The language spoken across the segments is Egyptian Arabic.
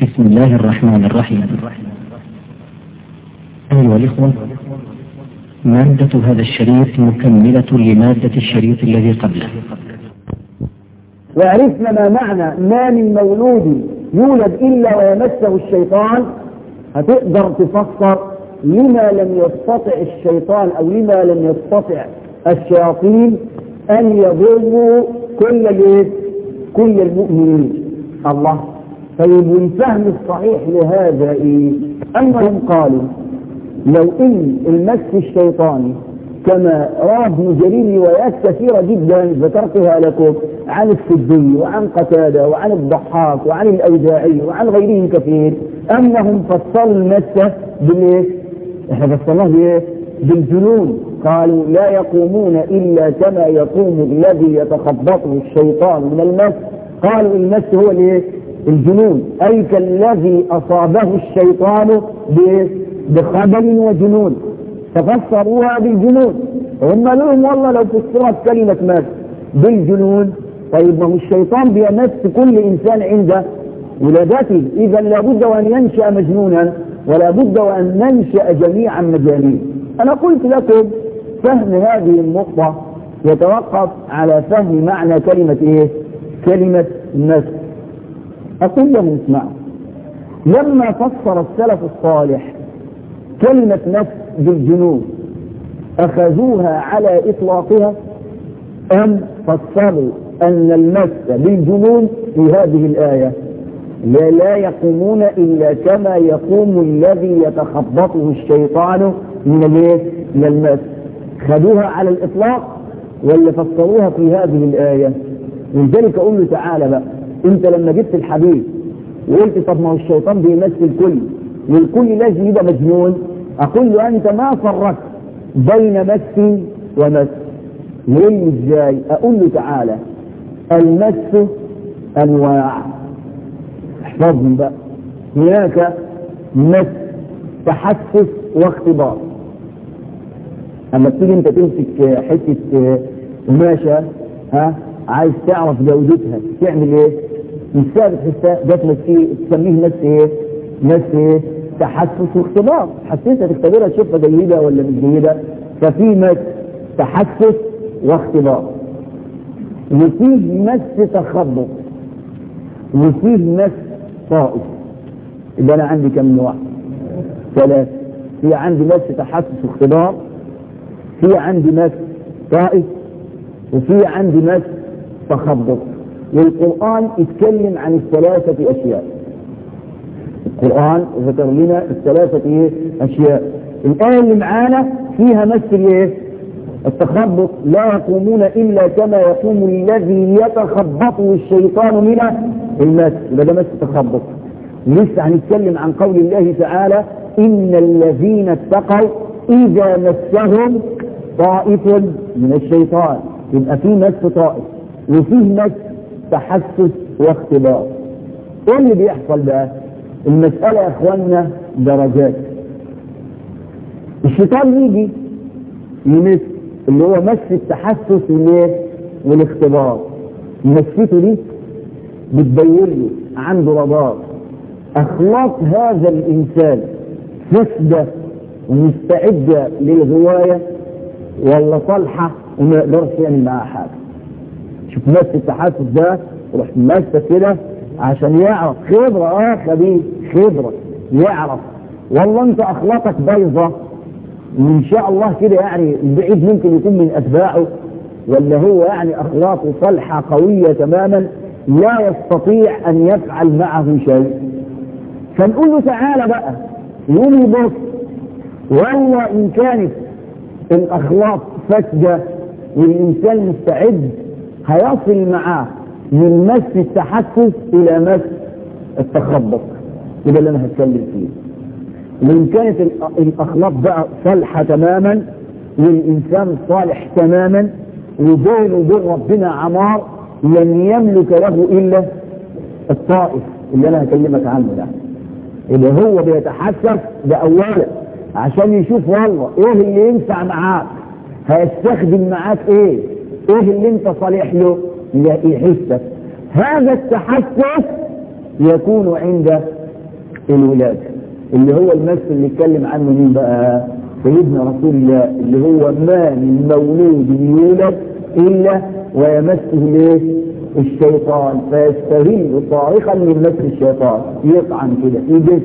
بسم الله الرحمن الرحيم أيها الإخوة مادة هذا الشريط مكملة لمادة الشريط الذي قبله وعرفنا ما معنى ما من مولود يولد إلا ويمسه الشيطان هتقدر تفسر لما لم يستطع الشيطان أو لما لم يستطع الشياطين أن يضروا كل الايه؟ كل المؤمنين الله طيب والفهم الصحيح لهذا ايه انهم قالوا لو ان المس الشيطاني كما روى ابن جرير روايات كثيرة جدا ذكرتها لكم عن السدي وعن قتادة وعن الضحاك وعن الأوزاعي وعن غيرهم كثير أنهم فصلوا المسة بالإيه؟ احنا فصلناه بإيه؟ بالجنون قالوا لا يقومون إلا كما يقوم الذي يتخبطه الشيطان من المس قالوا المس هو الايه؟ الجنون أي كالذي أصابه الشيطان بخبل وجنون ففسروها بالجنون هم لهم والله لو فسرت كلمة مس بالجنون طيب ما هو الشيطان بيمس كل إنسان عنده ولادته إذا لابد وأن ينشأ مجنونا ولا بد وأن ننشأ جميعا مجانين أنا قلت لكم فهم هذه النقطة يتوقف على فهم معنى كلمة إيه؟ كلمة مس أقول لهم اسمعوا لما فسر السلف الصالح كلمة نفس بالجنون أخذوها على إطلاقها أم فسروا أن المس بالجنون في هذه الآية لا, لا يقومون إلا كما يقوم الذي يتخبطه الشيطان من الايه؟ من المس خذوها على الإطلاق ولا فسروها في هذه الآية ولذلك أقول له تعالى بقى انت لما جبت الحديث وقلت طب ما هو الشيطان بيمثل الكل والكل لازم يبقى مجنون اقول له انت ما فرقت بين مس ومس يقول لي ازاي اقول له تعالى المس انواع احفظهم بقى هناك مس تحسس واختبار اما تيجي انت تمسك حته قماشه ها عايز تعرف جودتها تعمل ايه مش ثابت حسها ده تمسيه تسميه نفس ايه نفس ايه تحسس واختبار حسيتها تختبرها تشوفها جيده ولا مش جيده ففي مس تحسس واختبار وفيه مس تخبط وفيه مس طائف يبقى انا عندي كم نوع ثلاثة في عندي مس تحسس واختبار في عندي مس طائف وفي عندي مس تخبط والقرآن اتكلم عن الثلاثة أشياء القرآن ذكر لنا الثلاثة إيه؟ أشياء الآية اللي معانا فيها مس الايه؟ التخبط لا يقومون إلا كما يقوم الذي يتخبطه الشيطان من المس يبقى ده مس تخبط لسه هنتكلم عن قول الله تعالى إن الذين اتقوا إذا مسهم طائف من الشيطان يبقى في مس طائف وفيه مس تحسس واختبار ايه اللي بيحصل بقى المسألة يا اخوانا درجات الشيطان يجي يمس اللي هو مس التحسس والايه والاختبار مسته دي بتبين له عنده رادار اخلاق هذا الانسان فاسده ومستعده للغوايه ولا صالحه وما يقدرش يعمل معاها حاجه شوف مس التحسس ده يروح ماسك كده عشان يعرف خبرة اه خبيث خبرة يعرف والله انت اخلاقك بايظة وان شاء الله كده يعني البعيد ممكن يكون من اتباعه ولا هو يعني اخلاقه صالحة قوية تماما لا يستطيع ان يفعل معه شيء فنقول له تعالى بقى يقوم يبص والله ان كانت الاخلاق فاسدة والانسان مستعد هيصل معاه من مس التحسس الى مس التخبط وده اللي انا هتكلم فيه وان كانت الاخلاق بقى صالحه تماما والانسان صالح تماما وبينه وبين ربنا عمار لن يملك له الا الطائف اللي انا هكلمك عنه ده اللي هو بيتحسس ده اولا عشان يشوف والله ايه اللي ينفع معاك هيستخدم معاك ايه ايه اللي انت صالح له يحسك هذا التحسس يكون عند الولادة اللي هو المس اللي اتكلم عنه مين بقى سيدنا رسول الله اللي هو ما من مولود يولد إلا ويمسه ليه الشيطان فيستهل صارخا من مس الشيطان يطعن كده يجس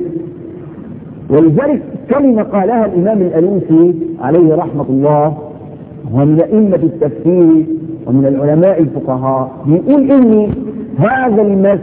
ولذلك كلمة قالها الإمام الألوسي عليه رحمة الله ومن أئمة التفسير ومن العلماء الفقهاء يقول إن هذا المس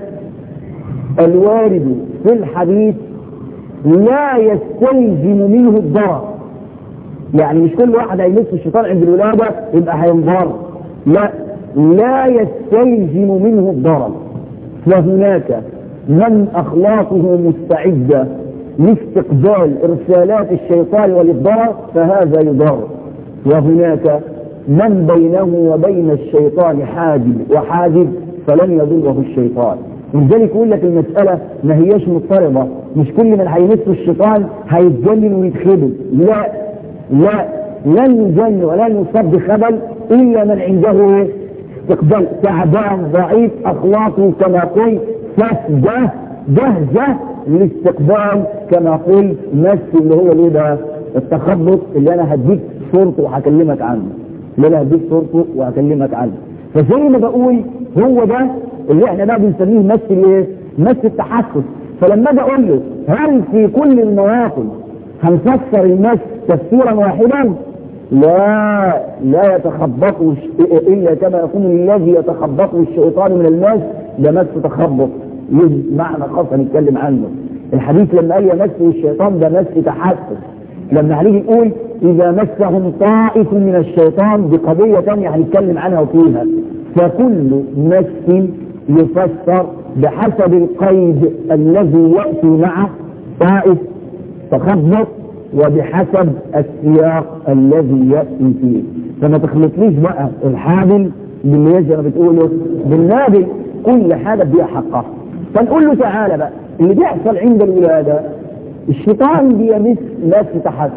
الوارد في الحديث لا يستلزم منه الضرر يعني مش كل واحد هيمس الشيطان عند الولادة يبقى هينضر لا لا يستلزم منه الضرر فهناك من أخلاقه مستعدة لاستقبال إرسالات الشيطان والضرر فهذا يضر وهناك من بينه وبين الشيطان حاجب وحاجب فلن يضره الشيطان لذلك يقول لك المسألة ما هياش مضطربة مش كل من هيمس الشيطان هيتجنن ويتخبل لا لا لن يجن ولن يصاب بخبل إلا من عنده استقبال تعبان ضعيف أخلاقه كما قلت فاسدة جهزة للاستقبال كما قلت نفس اللي هو الايه ده التخبط اللي انا هديك صورته وهكلمك عنه اللي انا هديك صورته وهكلمك عنه فزي ما بقول هو ده اللي احنا بقى بنسميه مس الايه؟ مس التحسس فلما اجي اقول له هل في كل المواطن هنفسر المس تفسيرا واحدا؟ لا لا يتخبطه الا كما يكون الذي يتخبطه الشيطان من المس ده مس تخبط معنى خاص هنتكلم عنه الحديث لما قال يمسه الشيطان ده مس تحسس لما هنيجي نقول اذا مسهم طائف من الشيطان دي قضيه ثانيه هنتكلم عنها وفيها فكل مس يفسر بحسب القيد الذي ياتي معه طائف تخبط وبحسب السياق الذي ياتي فيه فما تخلطليش بقى الحابل باللي يجرى بتقوله بالنابل كل حاجه بيها حقها فنقول له تعالى بقى اللي بيحصل عند الولاده الشيطان بيمس ناس تحسس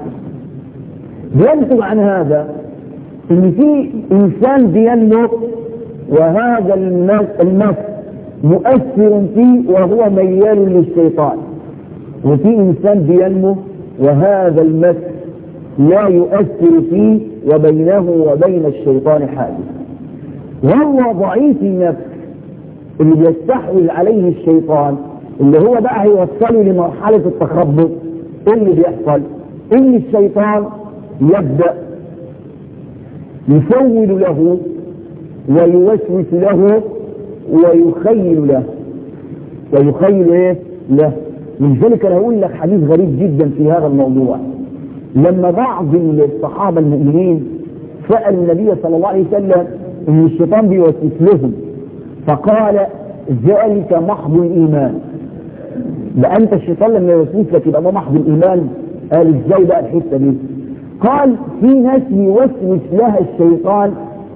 بينتج عن هذا ان في انسان بينمو وهذا المس, المس مؤثر فيه وهو ميال للشيطان وفي انسان بينمو وهذا المس لا يؤثر فيه وبينه وبين الشيطان حاجز وهو ضعيف النفس اللي بيستحوذ عليه الشيطان اللي هو بقى هيوصله لمرحلة التخبط ايه اللي بيحصل ان الشيطان يبدأ يسول له ويوسوس له ويخيل له ويخيل ايه له من ذلك انا اقول لك حديث غريب جدا في هذا الموضوع لما بعض الصحابة المؤمنين سألوا النبي صلى الله عليه وسلم ان الشيطان بيوسوس لهم فقال ذلك محض الايمان ده انت الشيطان لما يوسوس لك يبقى ده محض الايمان قال ازاي بقى الحته دي قال في ناس يوسوس لها الشيطان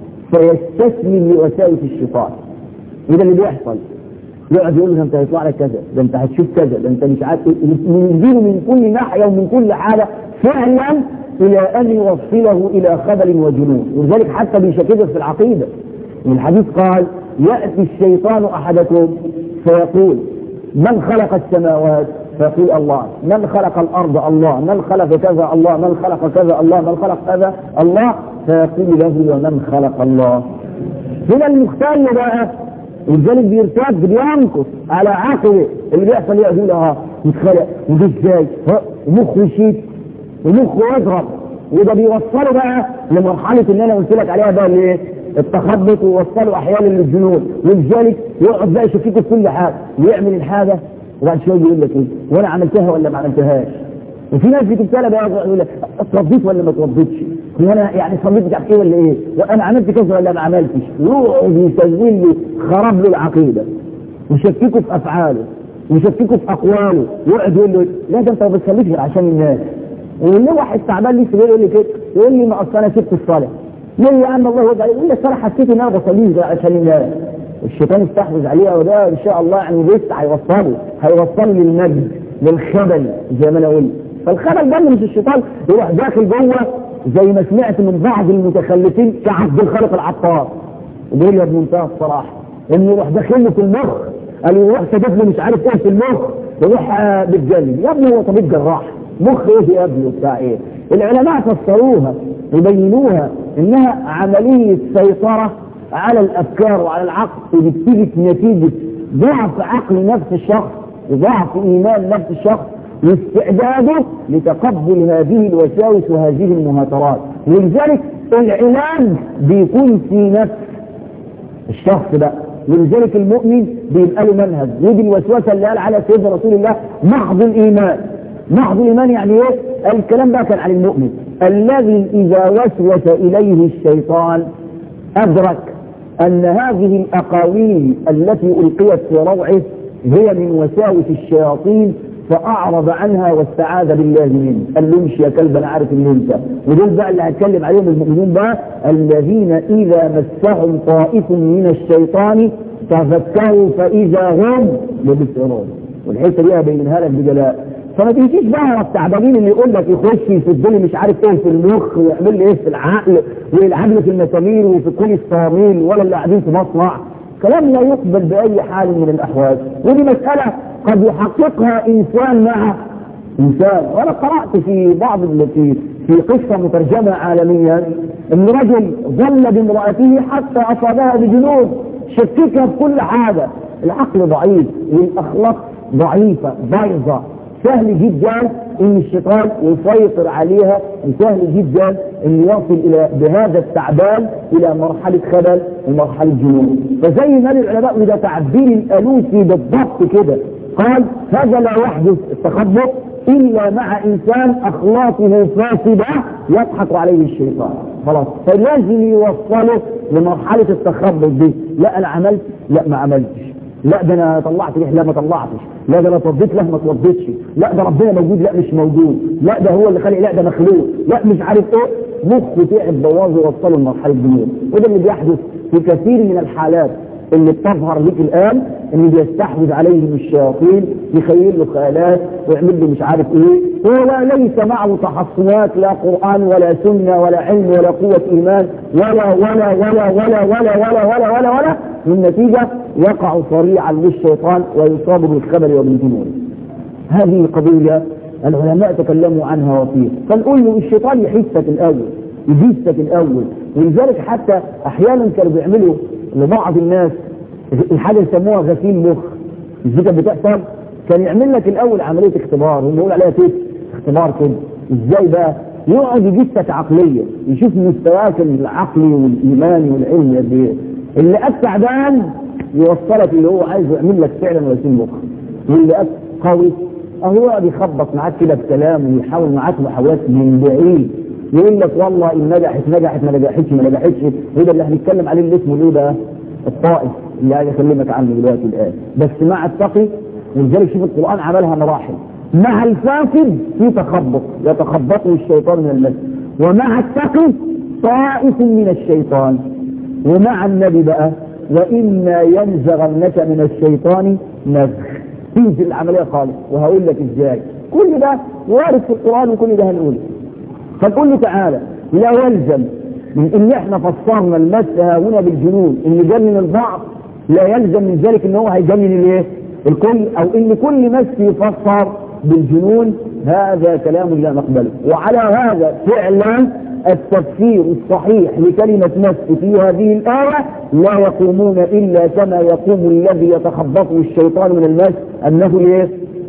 فيستسلم لوساوس الشيطان وده اللي بيحصل يقعد يقول له انت هيطلع لك كذا ده انت هتشوف كذا ده انت مش عارف ينزله من كل ناحيه ومن كل حاجه فعلا الى ان يوصله الى خبل وجنون ولذلك حتى بيشككه في العقيده الحديث قال ياتي الشيطان احدكم فيقول من خلق السماوات فيقول الله من خلق الارض الله من خلق كذا الله من خلق كذا الله من خلق كذا الله فيقول له ومن خلق الله هنا المختل بقى ولذلك بيرتد بينقص على عقله اللي بيحصل يقول اه يتخلق وده ازاي ومخه يشيت ومخه يضرب وده بيوصله بقى لمرحله اللي انا قلت لك عليها بقى اللي ايه التخبط ووصله احيانا للجنون ولذلك يقعد بقى يشكك في كل حاجه ويعمل الحاجه وبعد شويه يقول لك ايه وانا عملتها ولا ما عملتهاش وفي ناس بتبتلى بقى يقول لك اتوضيت ولا ما اتوضيتش هو انا يعني صليت مش عارف ايه ولا ايه وانا عملت كذا ولا ما عملتش يقعد يسوي له خرب له العقيده ويشككه في افعاله ويشككه في اقواله ويقعد يقول له لا ده انت ما بتصليش غير عشان الناس واللي واحد تعبان لسه يقول لي كده يقول لي ما اصل انا سبت الصلاه ليه يا عم الله يرضى يقول لي الصلاه حسيت ان انا بصليش غير عشان الناس الشيطان استحوذ عليها وده ان شاء الله يعني لسه هيوصله هيوصله للمجد للخبل زي ما انا قلت فالخبل ده مش الشيطان يروح داخل جوه زي ما سمعت من بعض المتخلفين كعبد الخالق العطار ودول يا بمنتهى الصراحه انه يروح داخل له في المخ قال يروح سدد له مش عارف ايه في المخ تروح آه، بتجلد يا ابني هو طبيب جراح مخ ايه يا ابني بتاع ايه العلماء فسروها وبينوها انها عمليه سيطره على الافكار وعلى العقل وبتيجي نتيجه ضعف عقل نفس الشخص وضعف ايمان نفس الشخص واستعداده لتقبل هذه الوساوس وهذه المهاترات ولذلك العلاج بيكون في نفس الشخص ده ولذلك المؤمن بيبقى له منهج ودي الوسوسه اللي قال على سيدنا رسول الله محض الايمان محض الايمان يعني ايه؟ الكلام ده كان عن المؤمن الذي اذا وسوس اليه الشيطان ادرك ان هذه الاقاويل التي القيت في روعه هي من وساوس الشياطين فاعرض عنها واستعاذ بالله منه قال له امشي يا كلب انا عارف ان انت ودول بقى اللي هتكلم عليهم المؤمنون بقى الذين اذا مسهم طائف من الشيطان تذكروا فاذا هم يبصرون والحته دي هبينها لك بجلاء فما تمشيش بقى التعبانين اللي يقول لك يخش يسد لي مش عارف ايه في المخ ويعمل لي ايه في العقل ويلعب لي في المسامير وفي كل الصواميل ولا اللي قاعدين في مصنع كلام لا يقبل باي حال من الاحوال ودي مساله قد يحققها انسان مع انسان وانا قرات في بعض التي في قصه مترجمه عالميا ان رجل ظل بامراته حتى اصابها بجنون شككها في كل حاجه العقل ضعيف والاخلاق ضعيفه بايظه سهل جدا ان الشيطان يسيطر عليها وسهل جدا ان يصل الى بهذا التعبان الى مرحله خلل ومرحله جنون فزي ما العلماء وده تعبير الالوسي بالضبط كده قال هذا لا يحدث التخبط الا مع انسان اخلاقه فاسده يضحك عليه الشيطان خلاص فلازم يوصله لمرحله التخبط دي لا انا عملت لا ما عملتش لا ده انا طلعت ريح لا ما طلعتش لا ده انا اتوضيت لا ما اتوضيتش لا ده ربنا موجود لا مش موجود لا ده هو اللي خلق لا ده مخلوق لا مش عارف ايه مخه تعب بوظه ووصله لمرحله الجنون وده اللي بيحدث في كثير من الحالات اللي بتظهر لك الان ان بيستحوذ عليهم الشياطين يخيل له خيالات ويعمل له مش عارف ايه هو لا ليس معه تحصنات لا قران ولا سنه ولا علم ولا قوه ايمان ولا ولا ولا ولا ولا ولا ولا ولا ولا والنتيجه يقع صريعا للشيطان ويصاب بالخبل وبالجنون هذه قضيه العلماء تكلموا عنها وفيها فنقول له الشيطان يحسك الاول يجيسك الاول ولذلك حتى احيانا كانوا بيعملوا لبعض الناس الحاجه يسموها غسيل مخ دي كانت بتحصل كان يعمل لك الاول عمليه اختبار هم يقول عليها تيست اختبار كده ازاي بقى يقعد يجسك عقليا يشوف مستواك العقلي والايماني والعلمي قد ايه اللي قد تعبان يوصلك اللي هو عايزه يعمل لك فعلا غسيل مخ واللي قد قوي اهو يقعد يخبط معاك كده بكلام ويحاول معاك محاولات من بعيد يقول لك والله ان نجحت نجحت ما نجحتش ما نجحتش هو ده اللي هنتكلم عليه اللي اسمه ايه بقى؟ الطائف اللي عايز اكلمك عنه دلوقتي الان بس مع التقي ولذلك شوف القران عملها مراحل مع الفاسد في تخبط يتخبطه الشيطان من المس ومع التقي طائف من الشيطان ومع النبي بقى واما ينزغنك من الشيطان نزغ تنزل العمليه خالص وهقول لك ازاي كل ده وارد في القران وكل ده هنقوله فتقول له تعالى لا يلزم من ان احنا فسرنا المس هنا بالجنون ان يجنن البعض لا يلزم من ذلك ان هو هيجنن الايه؟ الكل او ان كل مس يفسر بالجنون هذا كلام لا نقبله وعلى هذا فعلا التفسير الصحيح لكلمة مس في هذه الآية لا يقومون إلا كما يقوم الذي يتخبطه الشيطان من المس أنه الايه؟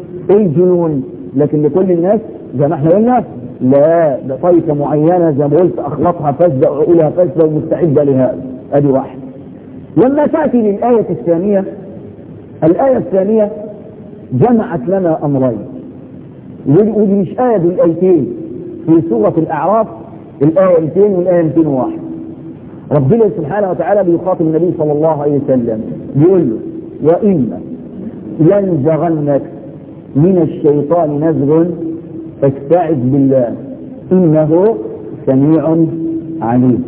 الجنون لكن لكل الناس زي ما احنا قلنا لا ده طائفة معينة زي ما قلت أخلاقها فاسدة وعقولها فاسدة ومستعدة لهذا أدي واحد لما تأتي للآية الثانية الآية الثانية جمعت لنا أمرين ودي مش آية دي الآيتين في سورة الأعراف الآية 200 والآية 201 ربنا سبحانه وتعالى بيخاطب النبي صلى الله عليه وسلم بيقول له وإما ينزغنك من الشيطان نزغ فاستعذ بالله إنه سميع عليم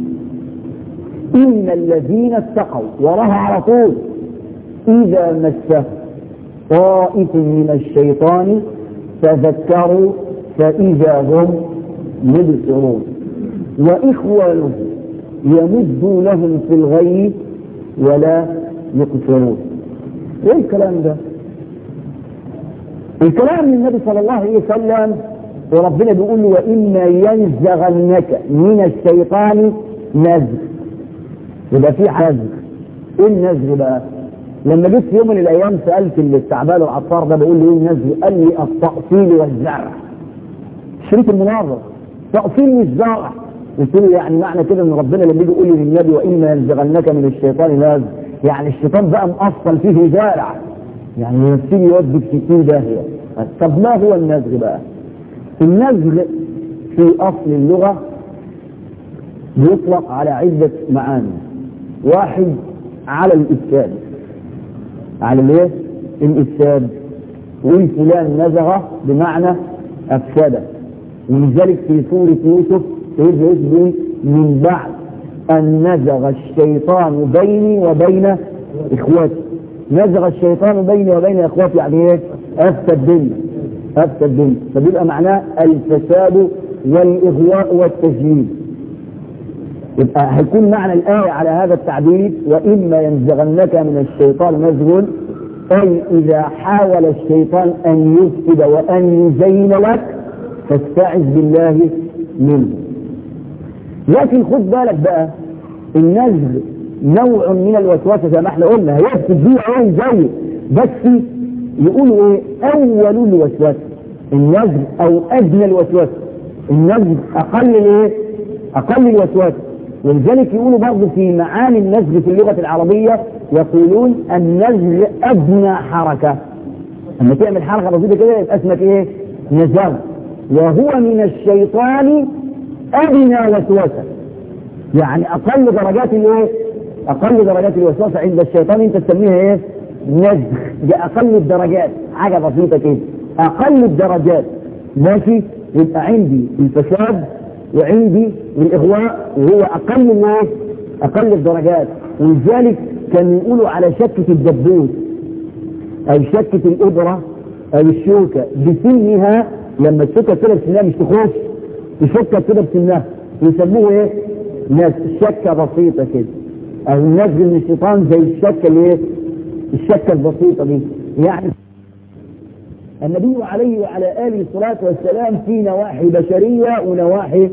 إن الذين اتقوا وراها على طول إذا مسه طائف من الشيطان تذكروا فإذا هم مبصرون وإخوانهم يمدوا لهم في الغي ولا يقصرون ايه الكلام ده الكلام من النبي صلى الله عليه وسلم وربنا بيقول له وإما ينزغنك من الشيطان نزغ يبقى في نزغ ايه النزغ بقى؟ لما جيت في يوم من الايام سالت التعبان العطار ده بقول له ايه النزغ؟ قال لي التأصيل والزرع شريط المناظر تأصيل والزرع قلت له يعني معنى كده ان ربنا لما يجي يقول لي للنبي واما ينزغنك من الشيطان نزغ يعني الشيطان بقى مأصل فيه زارع يعني يبتدي يودي في ستين داهيه طب ما هو النزغ بقى؟ النزغ في اصل اللغه يطلق على عده معاني واحد على الافساد على الايه؟ الافساد وإن فلان نزغ بمعنى افسد ولذلك في سوره يوسف سيدنا يوسف بيقول من بعد ان نزغ الشيطان بيني وبين اخواتي نزغ الشيطان بيني وبين اخواتي يعني ايه؟ افسد الدنيا افسد الدنيا فبيبقى معناه الفساد والاغواء والتجنيد يبقى هيكون معنى الآية على هذا التعبير وإما ينزغنك من الشيطان نزغ أي إذا حاول الشيطان أن يفسد وأن يزين لك فاستعذ بالله منه لكن خد بالك بقى النزغ نوع من الوسوسة زي ما احنا قلنا هيفسد بيه عين زي بس يقولوا ايه أول الوسوسة النزغ أو أدنى الوسوسة النزغ أقل الايه؟ أقل الوسوسة ولذلك يقولوا برضه في معاني النزغ في اللغة العربية يقولون النزغ أدنى حركة لما تعمل حركة بسيطة كده يبقى اسمك إيه؟ نزغ وهو من الشيطان أدنى وسوسة يعني أقل درجات الإيه؟ أقل درجات الوسوسة عند الشيطان أنت تسميها إيه؟ نزغ دي أقل الدرجات حاجة بسيطة كده أقل الدرجات ماشي يبقى عندي الفساد وعندي الإغواء وهو أقل ما أقل الدرجات ولذلك كانوا يقولوا على شكة الدبوس أو شكة الإبرة أو الشوكة بسنها لما الشوكة كده بسنها مش تخش تشكة كده بسنها يسموه إيه؟ ناس شكة بسيطة كده أو النزل من الشيطان زي الشكة اللي إيه؟ الشكة البسيطة دي يعني النبي عليه وعلى آله الصلاة والسلام في نواحي بشرية ونواحي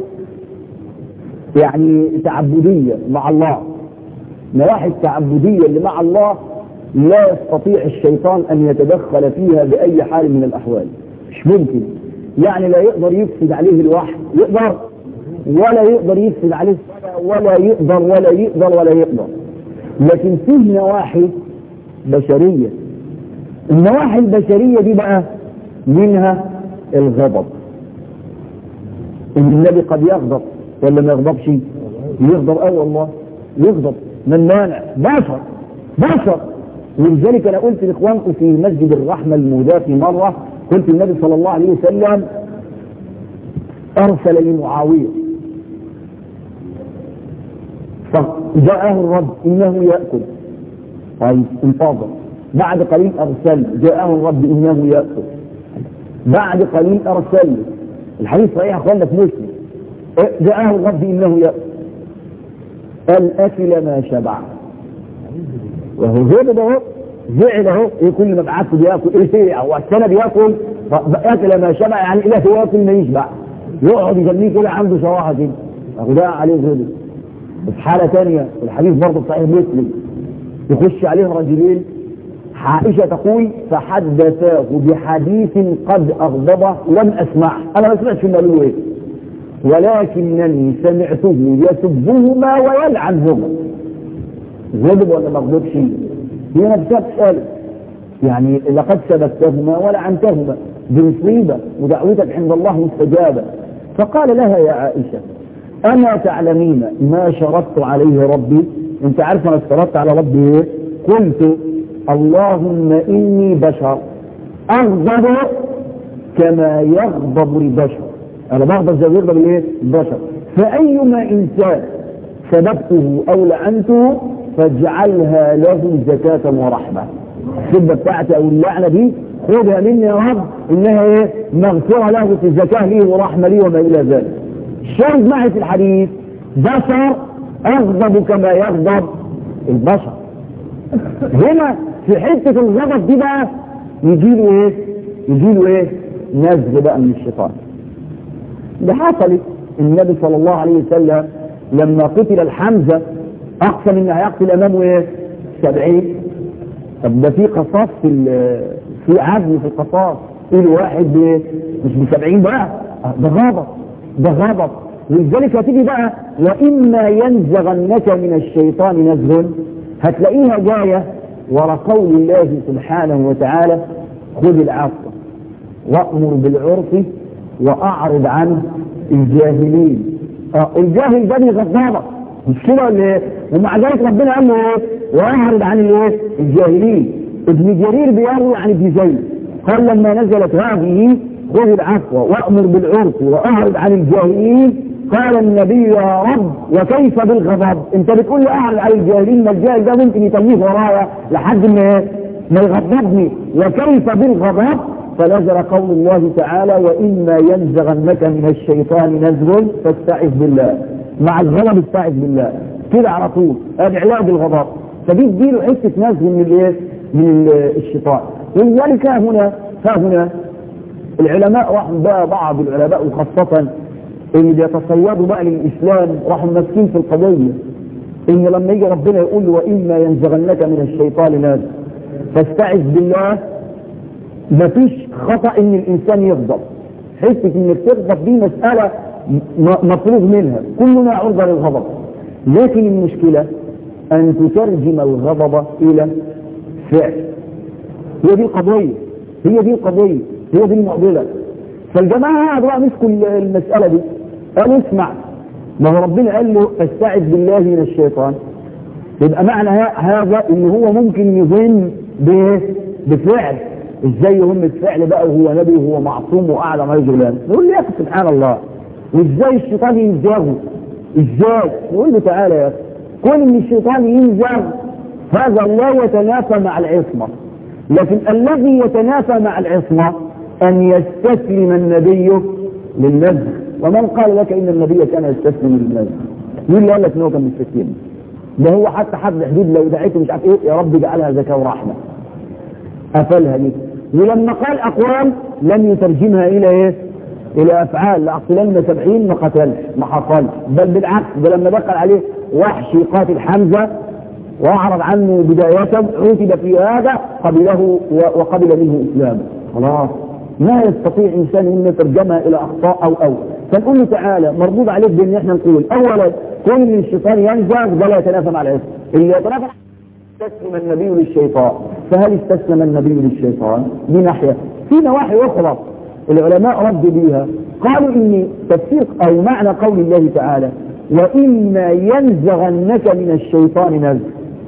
يعني تعبدية مع الله نواحي التعبدية اللي مع الله لا يستطيع الشيطان أن يتدخل فيها بأي حال من الأحوال مش ممكن يعني لا يقدر يفسد عليه الوحي يقدر ولا يقدر يفسد عليه ولا يقدر ولا يقدر ولا يقدر لكن فيه نواحي بشرية النواحي البشرية دي بقى منها الغضب النبي قد يغضب ولا ما يغضبش يغضب اه والله يغضب من مانع بشر بشر ولذلك انا قلت لاخوانكم في مسجد الرحمه المهداه في مره قلت النبي صلى الله عليه وسلم ارسل لمعاويه فجاءه الرب انه ياكل طيب انتظر بعد قليل ارسل جاءه الرب انه ياكل بعد قليل ارسل الحديث صحيح اخوانا في مسلم جاءه الرب انه ياكل قال اكل ما شبع وهو غضب اهو زعل اهو ايه كل ما بعته بياكل ايه هو السنه بياكل اكل ما شبع يعني اله ياكل ما يشبع يقعد يجنيه كده عنده صراحه كده اهو ده عليه غضب وفي حاله ثانيه الحديث برضه صحيح مسلم يخش عليه رجلين عائشة تقول فحدثاه بحديث قد أغضبه لم أسمعه أنا ما سمعتش هم قالوا إيه ولكنني سمعته يسبهما ويلعنهما غضب ولا ما غضبش هي نفسها بتسأل يعني لقد سببتهما ولعنتهما بمصيبة ودعوتك عند الله مستجابة فقال لها يا عائشة أما تعلمين ما شرطت عليه ربي أنت عارف أنا اشترطت على ربي إيه قلت اللهم إني بشر أغضب كما يغضب البشر أنا بغضب زي ما يغضب الإيه؟ البشر فأيما إنسان سببته أو لعنته فاجعلها له زكاة ورحمة السبة بتاعتي أو اللعنة دي خذها مني يا رب إنها إيه؟ مغفرة له في الزكاة لي ورحمة لي وما إلى ذلك الشاهد معي في الحديث بشر أغضب كما يغضب البشر هنا في حتة الغضب دي بقى يجي له ايه؟ يجي له ايه نزغ بقى من الشيطان ده حصلت النبي صلى الله عليه وسلم لما قتل الحمزة اقسم انه هيقتل امامه ايه سبعين طب ده في قصاص في في عدل في القصاص في واحد مش بسبعين بقى ده غضب ده غضب ولذلك هتيجي بقى واما ينزغنك من الشيطان نزغ هتلاقيها جايه ورا قول الله سبحانه وتعالى خذ العفو وامر بالعرف واعرض عن الجاهلين اه الجاهل ده بيغضبك مش كده ولا ايه؟ ومع ذلك ربنا قال له ايه؟ واعرض عن الايه؟ الجاهلين ابن جرير بيروي عن ابن زيد قال لما نزلت هذه خذ العفو وامر بالعرف واعرض عن الجاهلين قال النبي يا رب وكيف بالغضب انت بتقول لي اعرض عن الجاهلين ما الجاهل ده ممكن يتميه ورايا لحد ما ما يغضبني وكيف بالغضب فنزل قول الله تعالى واما ينزغنك من الشيطان نزغ فاستعذ بالله مع الغضب استعذ بالله كده على طول ادي علاج الغضب فدي تديله حته نزغ من الايه؟ من الشيطان ولذلك هنا ها هنا العلماء راحوا بقى بعض العلماء وخاصة اللي بيتصيدوا بقى للإسلام راحوا ماسكين في القضية إن لما يجي ربنا يقول له وإما ينزغنك من الشيطان نازل فاستعذ بالله مفيش خطأ إن الإنسان يغضب حتة إنك تغضب دي مسألة مفروغ منها كلنا عرضة للغضب لكن المشكلة أن تترجم الغضب إلى فعل هي دي القضية هي دي القضية هي دي المعضلة فالجماعة قعدوا بقى مسكوا المسألة دي قالوا اسمع ما هو ربنا قال له استعذ بالله من الشيطان يبقى معنى هذا ان هو ممكن يظن بفعل ازاي يهم الفعل بقى وهو نبي وهو معصوم واعلم رجلا نقول له يا اخي سبحان الله وازاي الشيطان ينزغه ازاي نقول له تعالى يا اخي كون ان الشيطان ينزغ هذا لا يتنافى مع العصمه لكن الذي يتنافى مع العصمة أن يستسلم النبي للنزغ ومن قال لك إن النبي كان يستسلم للنزغ مين اللي قال لك إن هو كان مستسلم ده هو حتى حد حدود لو دعيته مش عارف إيه يا رب اجعلها زكاة ورحمة قفلها دي ولما قال أقوال لم يترجمها إلى إيه؟ إلى أفعال لأقتلن سبعين ما قتلش ما حصلش بل بالعكس ده لما دخل عليه وحش قاتل حمزة واعرض عنه بداية عوتب في هذا قبله وقبل منه اسلامه خلاص ما يستطيع انسان ان يترجمها الى اخطاء او او فنقول له تعالى مردود عليك بان احنا نقول اولا كون ان الشيطان ينزغ ده لا يتنافى مع الاسم اللي يتنافى استسلم النبي للشيطان فهل استسلم النبي للشيطان دي ناحيه في نواحي اخرى العلماء ردوا بيها قالوا ان تفسير او معنى قول الله تعالى واما ينزغنك من الشيطان نزغ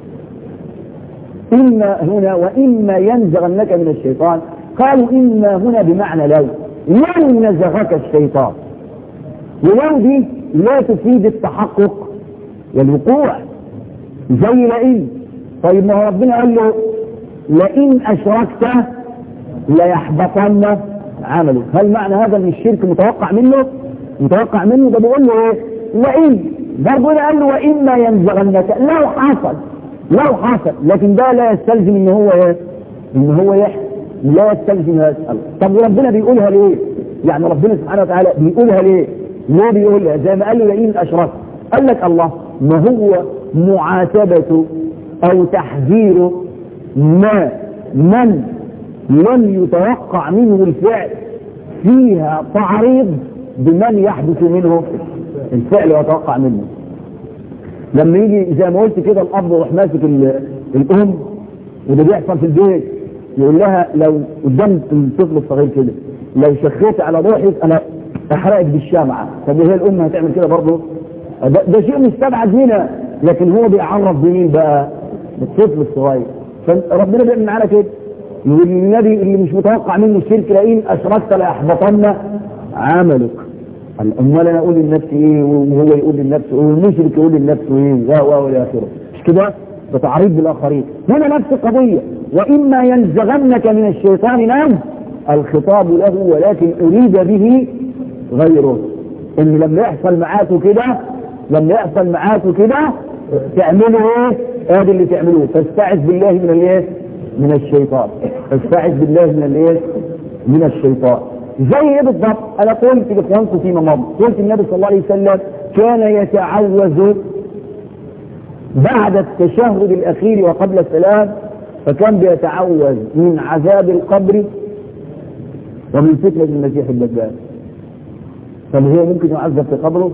إما هنا وإما ينزغنك من الشيطان قالوا إما هنا بمعنى لو لو نزغك الشيطان ولو دي لا تفيد التحقق والوقوع زي لئن طيب ما هو ربنا قال له لئن أشركت ليحبطن عمله هل معنى هذا ان الشرك متوقع منه متوقع منه ده بيقول له ايه لئن برضه قال له واما ينزغنك لو حصل لو حصل لكن ده لا يستلزم ان هو ايه ان هو يحصل لا يستلزم هذا طب وربنا بيقولها ليه يعني ربنا سبحانه وتعالى بيقولها ليه ليه بيقولها زي ما قال له لئن اشركت قال لك الله ما هو معاتبة او تحذير ما من لم يتوقع منه الفعل فيها تعريض بمن يحدث منه الفعل ويتوقع منه لما يجي زي ما قلت كده الاب يروح ماسك الام وده بيحصل في البيت يقول لها لو قدام الطفل الصغير كده لو شخيت على روحك انا احرقك بالشمعه طب هي الام هتعمل كده برضه ده, ده شيء مستبعد هنا لكن هو بيعرف بمين بقى الطفل الصغير فربنا بيعمل معانا كده يقول النبي اللي مش متوقع منه الشرك لئن اشركت لاحبطن عملك امال انا اقول لنفسي ايه وهو يقول لنفسه ايه والمشرك يقول لنفسه ايه و و الى اخره مش كده ده تعريض بالاخرين هنا نفس القضيه واما ينزغنك من الشيطان نام الخطاب له ولكن اريد به غيره ان لما يحصل معاكوا كده لما يحصل معاكوا كده تعملوا ايه ادي اللي تعملوه فاستعذ بالله من الايه من الشيطان فاستعذ بالله من الايه من الشيطان زي ايه بالضبط انا قلت لاخوانكم فيما مضى قلت النبي صلى الله عليه وسلم كان يتعوذ بعد التشهد الاخير وقبل السلام فكان بيتعوذ من عذاب القبر ومن فتنة المسيح الدجال طب هو ممكن يعذب في قبره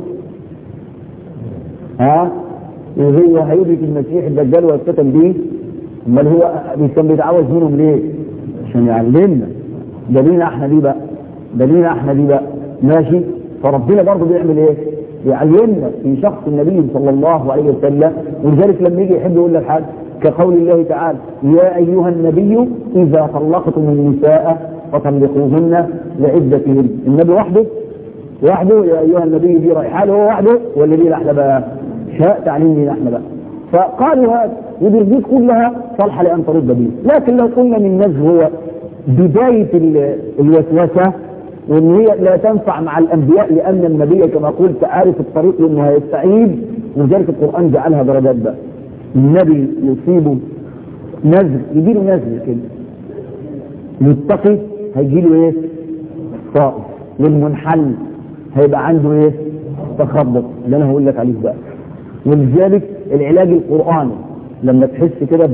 ها وهو هيدرك المسيح الدجال ويفتتن به امال هو كان بيتعوذ منهم ليه عشان يعلمنا ده لينا احنا دي بقى ده لينا احنا دي بقى ماشي فربنا برضه بيعمل ايه يعلمنا في شخص النبي صلى الله عليه وسلم ولذلك لما يجي يحب يقول لك حاجه كقول الله تعالى يا ايها النبي اذا طلقتم النساء فطلقوهن لعدتهن النبي وحده وحده يا ايها النبي دي رائحه هو وحده ولا دي احنا بقى شاء تعليم لنا احنا بقى فقالوا هذا ودي كلها صالحه لان ترد به لكن لو قلنا من الناس هو بدايه الوسوسه وان هي لا تنفع مع الانبياء لان النبي كما قلت عارف الطريق لانه هيستعيد ولذلك القران جعلها درجات بقى النبي يصيبه نزل يجي له نزل كده يتقي هيجي له ايه؟ طائف والمنحل هيبقى عنده ايه؟ تخبط اللي انا هقول لك عليه بقى ولذلك العلاج القراني لما تحس كده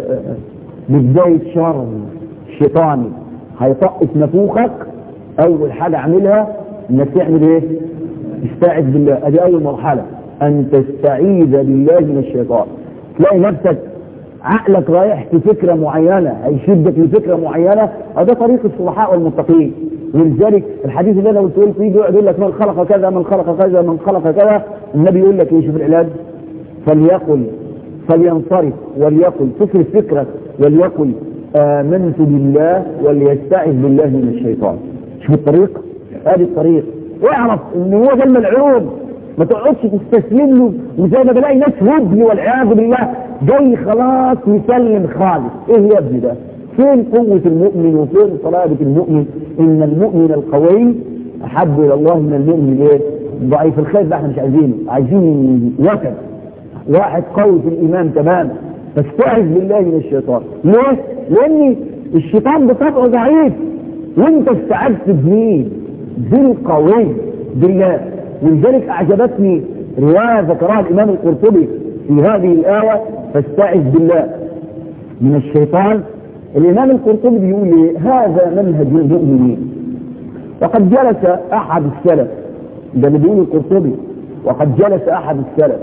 ببدايه شر شيطاني هيطقس نفوخك اول حاجه اعملها انك تعمل ايه؟ استعذ بالله ادي اول مرحله ان تستعيذ بالله من الشيطان تلاقي نفسك عقلك رايح في فكره معينه هيشدك لفكره معينه ده طريق الصلحاء والمتقين ولذلك الحديث اللي انا قلت فيه يقعد يقول لك من خلق كذا من خلق كذا من خلق كذا النبي يقول لك ايه شوف العلاج فليقل فلينصرف وليقل فكر فكرك وليقل آمنت بالله وليستعذ بالله من الشيطان شوف الطريق ادي الطريق واعرف ان هو ده الملعون ما تقعدش تستسلم له وزي ما بلاقي ناس هبل والعياذ بالله جاي خلاص يسلم خالص ايه يا ابني ده فين قوة المؤمن وفين صلابة المؤمن ان المؤمن القوي احب الى الله من المؤمن ايه ضعيف الخير ده احنا مش عايزينه عايزين وكل واحد قوي في الايمان تماما فاستعذ بالله من الشيطان ليه؟ لان الشيطان بطبعه ضعيف وانت استعذت بمين؟ بالقوي بالله ولذلك اعجبتني روايه ذكرها الامام القرطبي في هذه الايه فاستعذ بالله من الشيطان الامام القرطبي بيقول ايه هذا منهج المؤمنين وقد جلس احد السلف ده اللي بيقول القرطبي وقد جلس احد السلف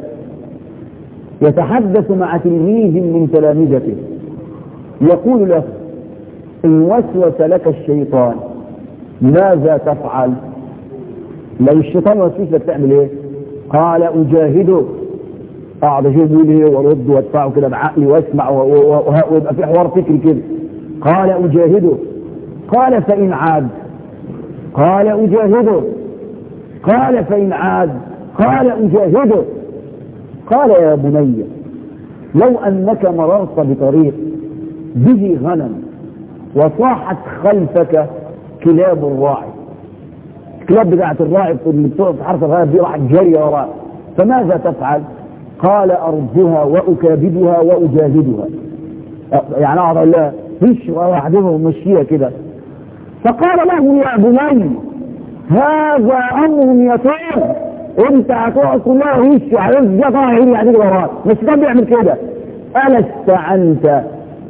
يتحدث مع تلميذ من تلامذته يقول له ان وسوس لك الشيطان ماذا تفعل لو الشيطان وسوس لك تعمل ايه قال اجاهده اقعد اجيب يقول ايه وارد وادفعه كده بعقلي واسمع ويبقى في حوار فكري كده قال اجاهده قال فان عاد قال اجاهده قال فان عاد قال اجاهده قال يا بني لو انك مررت بطريق به غنم وصاحت خلفك كلاب الراعي الكلاب بتاعت الراعي اللي بتقف في حرف الغنم دي راحت جاريه وراه فماذا تفعل؟ قال ارجها واكابدها واجاهدها يعني اقعد اقول لها فيش واحدهم ومشيها كده فقال له يا بني هذا امر يطير انت هتقعد كلها وش عايز ده طالع يعني وراك مش ده بيعمل كده الا استعنت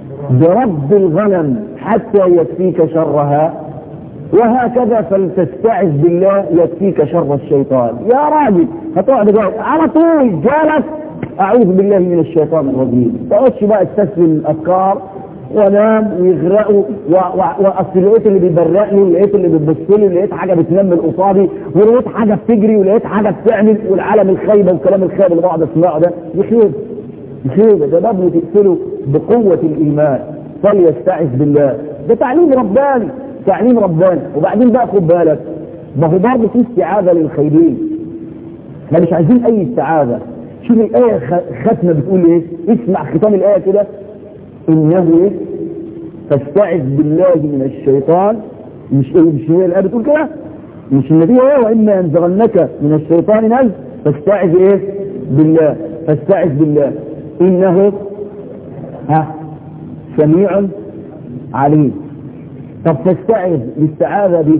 برب الغنم حتى يكفيك شرها وهكذا فلتستعذ بالله يكفيك شر الشيطان يا راجل هتقعد على طول جالس اعوذ بالله من الشيطان الرجيم تقعدش بقى تستسلم الافكار وانام ويغرقوا واصل لقيت اللي بيبرقني ولقيت اللي بتبص لي ولقيت حاجه بتنام من قصادي ولقيت حاجه بتجري ولقيت حاجه بتعمل والعالم الخايبه والكلام الخايب اللي بقعد اسمعه ده يخيب يخيب ده باب تقتله بقوه الايمان فليستعذ بالله ده تعليم رباني تعليم رباني وبعدين بقى خد بالك ما هو برضه في استعاذه للخيرين احنا مش عايزين اي استعاذه شوف الايه ختمه بتقول ايه اسمع ختام الايه كده انه ايه فاستعذ بالله من الشيطان مش ايه مش هي الايه بتقول كده مش النبي ايه واما ينزغنك من الشيطان نزغ فاستعذ ايه بالله فاستعذ بالله انه ها سميع عليم طب تستعذ باستعاذة به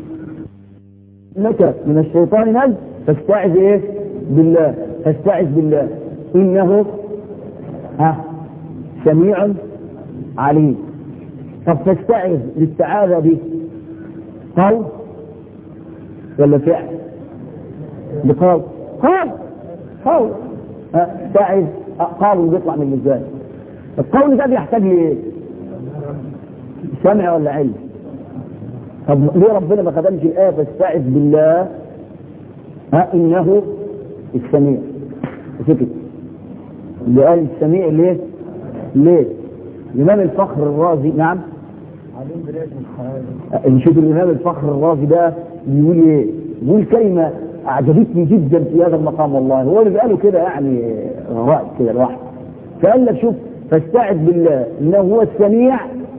لك من الشيطان نزل فاستعذ ايه بالله فاستعذ بالله انه ها سميع عليم طب تستعذ بالاستعاذة به قول ولا فعل بقول قول قول استعذ قول بيطلع من اللسان القول ده بيحتاج لايه سمع ولا علم طب ليه ربنا ما خدمش الآية فاستعذ بالله ها إنه السميع سكت اللي قال السميع ليه؟ ليه؟ الإمام الفخر الرازي نعم نشوف الإمام الفخر الرازي ده بيقول إيه؟ بيقول كلمة أعجبتني جدا في هذا المقام والله هو اللي قاله كده يعني رأي كده لوحده فقال لك شوف فاستعذ بالله إنه هو السميع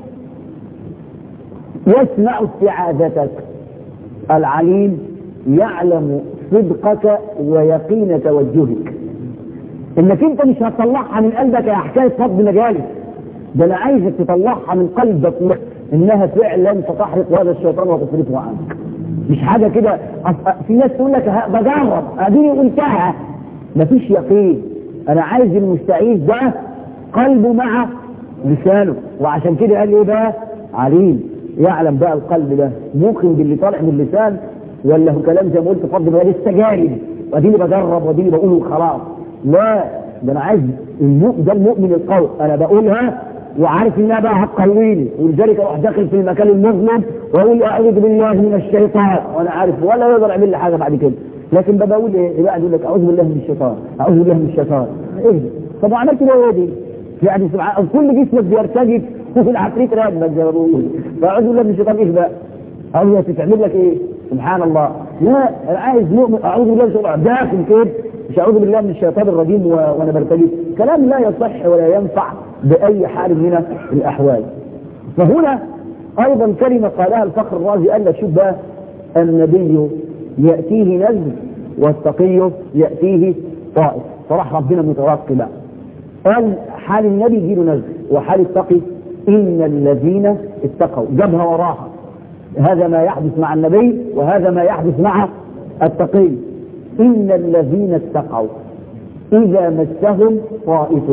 يسمع استعاذتك العليم يعلم صدقك ويقين توجهك انك انت مش هتطلعها من قلبك يا حكايه فض مجالس ده انا عايزك تطلعها من قلبك انها فعلا ستحرق هذا الشيطان وتصرفه عنك مش حاجه كده في ناس تقول لك بجرب اديني قلتها مفيش يقين انا عايز المستعيذ ده قلبه مع لسانه وعشان كده قال ايه بقى عليم يعلم بقى القلب ده موقن باللي طالع من اللسان ولا هو كلام زي ما قلت فضل بقى لسه جاري واديني بجرب واديني بقوله خلاص لا ده انا عايز المؤمن ده المؤمن القوي انا بقولها وعارف انها بقى هتقويني ولذلك اروح داخل في المكان المظلم واقول اعوذ بالله من الشيطان وانا عارف ولا يقدر يعمل لي حاجه بعد كده لكن بقى بقول ايه بقى يقول لك اعوذ بالله من الشيطان اعوذ بالله من الشيطان ايه طب وعملت له ايه دي؟ يعني سبحان كل جسمك بيرتجف وفي العفريت راكبك زي ما بقول فاعوذ بالله من الشيطان ايه بقى؟ او هي تتعمل لك ايه؟ سبحان الله لا انا عايز مؤمن اعوذ بالله من الشيطان داخل كده مش اعوذ بالله من الشيطان الرجيم و... وانا برتجف كلام لا يصح ولا ينفع باي حال من الاحوال فهنا ايضا كلمه قالها الفخر الرازي قال لك شوف بقى النبي ياتيه نزل والتقي ياتيه طائف فراح ربنا متوقي بقى قال حال النبي يجي له نزل وحال التقي ان الذين اتقوا جابها وراها هذا ما يحدث مع النبي وهذا ما يحدث مع التقي إن الذين اتقوا إذا مسهم طائف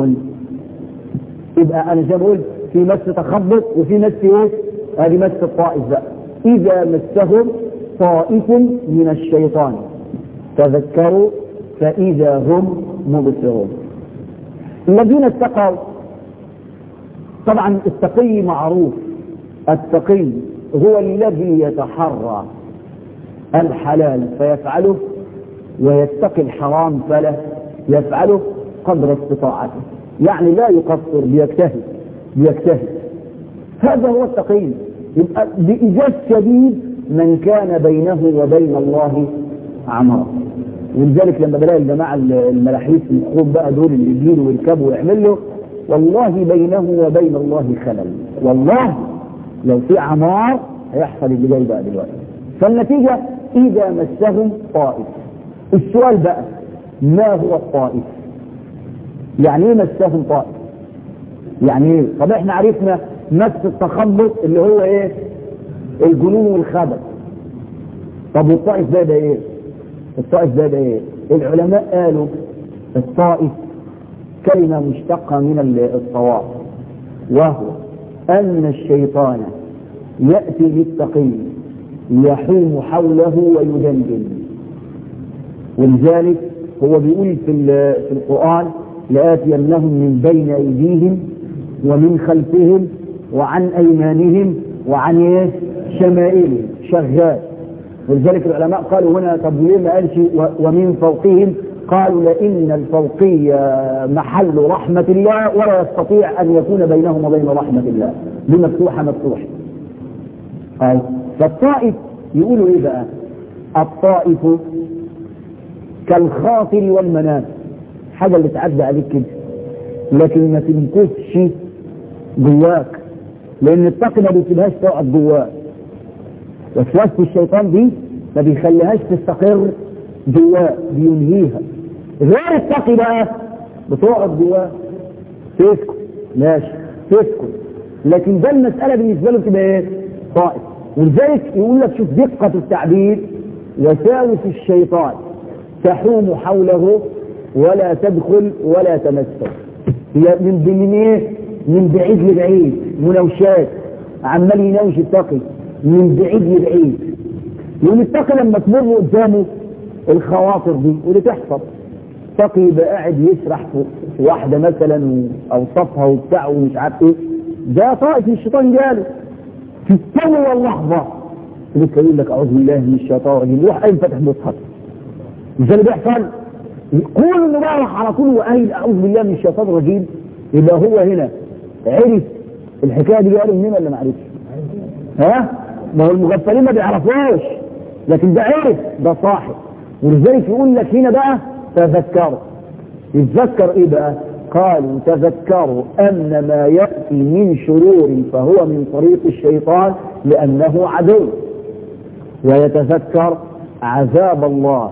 يبقى أنا زي ما قلت في مس تخبط وفي مس إيه؟ هذه مس الطائف بقى إذا مسهم طائف من الشيطان تذكروا فإذا هم مبصرون الذين اتقوا طبعا التقي معروف التقي هو الذي يتحرى الحلال فيفعله ويتقي الحرام فلا يفعله قدر استطاعته يعني لا يقصر بيجتهد بيجتهد هذا هو التقي يبقى بإيجاز شديد من كان بينه وبين الله عمار ولذلك لما بلاقي الجماعه الملاحيس الخوف بقى دول اللي يجيله ويركبوا ويعملوا والله بينه وبين الله خلل والله لو في عمار هيحصل اللي جاي بقى دلوقتي فالنتيجه اذا مسهم طائف السؤال بقى ما هو الطائف يعني ايه مسهم طائف يعني ايه طب احنا عرفنا مس التخبط اللي هو ايه الجنون والخبث طب والطائف ده ده ايه الطائف ده ده ايه العلماء قالوا الطائف كلمة مشتقة من الطواف وهو أن الشيطان يأتي للتقي يحوم حوله ويدندن ولذلك هو بيقول في في القرآن لآتينهم من بين أيديهم ومن خلفهم وعن أيمانهم وعن إيه؟ شمائلهم شغال ولذلك العلماء قالوا هنا طب ليه ما قالش ومن فوقهم قالوا لأن الفوقية محل رحمة الله ولا يستطيع أن يكون بينهم وبين رحمة الله بمفتوحة مفتوحة أي فالطائف يقولوا إيه بقى الطائف كالخاطر والمنام حاجة اللي تعدى عليك كده لكن ما تنكسش جواك لأن الطاقة ما بيسيبهاش تقعد جواك وسوسة الشيطان دي ما بيخليهاش تستقر جواه بينهيها غير التقي بقى بتقعد جواه تسكت ماشي تسكت لكن ده المسألة بالنسبة له تبقى ايه؟ طائف ولذلك يقول لك شوف دقة التعبير وساوس الشيطان تحوم حوله ولا تدخل ولا تمسه هي من من ايه من بعيد لبعيد مناوشات عمال يناوش التقي من بعيد لبعيد يقول التقي لما تمر قدامه الخواطر دي واللي تحصل تقي يبقى قاعد يسرح في واحده مثلا اوصافها وبتاع ومش عارف ايه ده طائف من الشيطان جاله في الثانية اللحظة لسه يقول لك أعوذ بالله من الشيطان الرجيم روح قايم فاتح مصحف مش اللي بيحصل يقول انه بقى راح على طول وقايل أعوذ بالله من الشيطان الرجيم يبقى هو هنا عرف الحكاية دي قالوا منين ولا ما عرفش؟ ها؟ ما هو المغفلين ما بيعرفوش لكن ده عرف ده صاحب ولذلك يقول لك هنا بقى تذكروا يتذكر ايه بقى؟ قالوا تذكروا أن ما يأتي من شرور فهو من طريق الشيطان لأنه عدو ويتذكر عذاب الله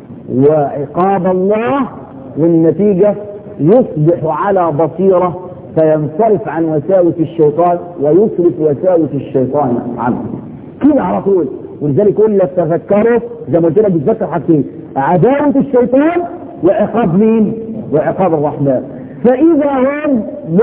وعقاب الله والنتيجة يصبح على بصيرة فينصرف عن وساوس الشيطان ويصرف وساوس الشيطان عنه كده على طول ولذلك يقول لك تذكروا زي ما قلت لك بتذكر حاجتين عداوة الشيطان وعقاب مين؟ وعقاب الرحمن فإذا هم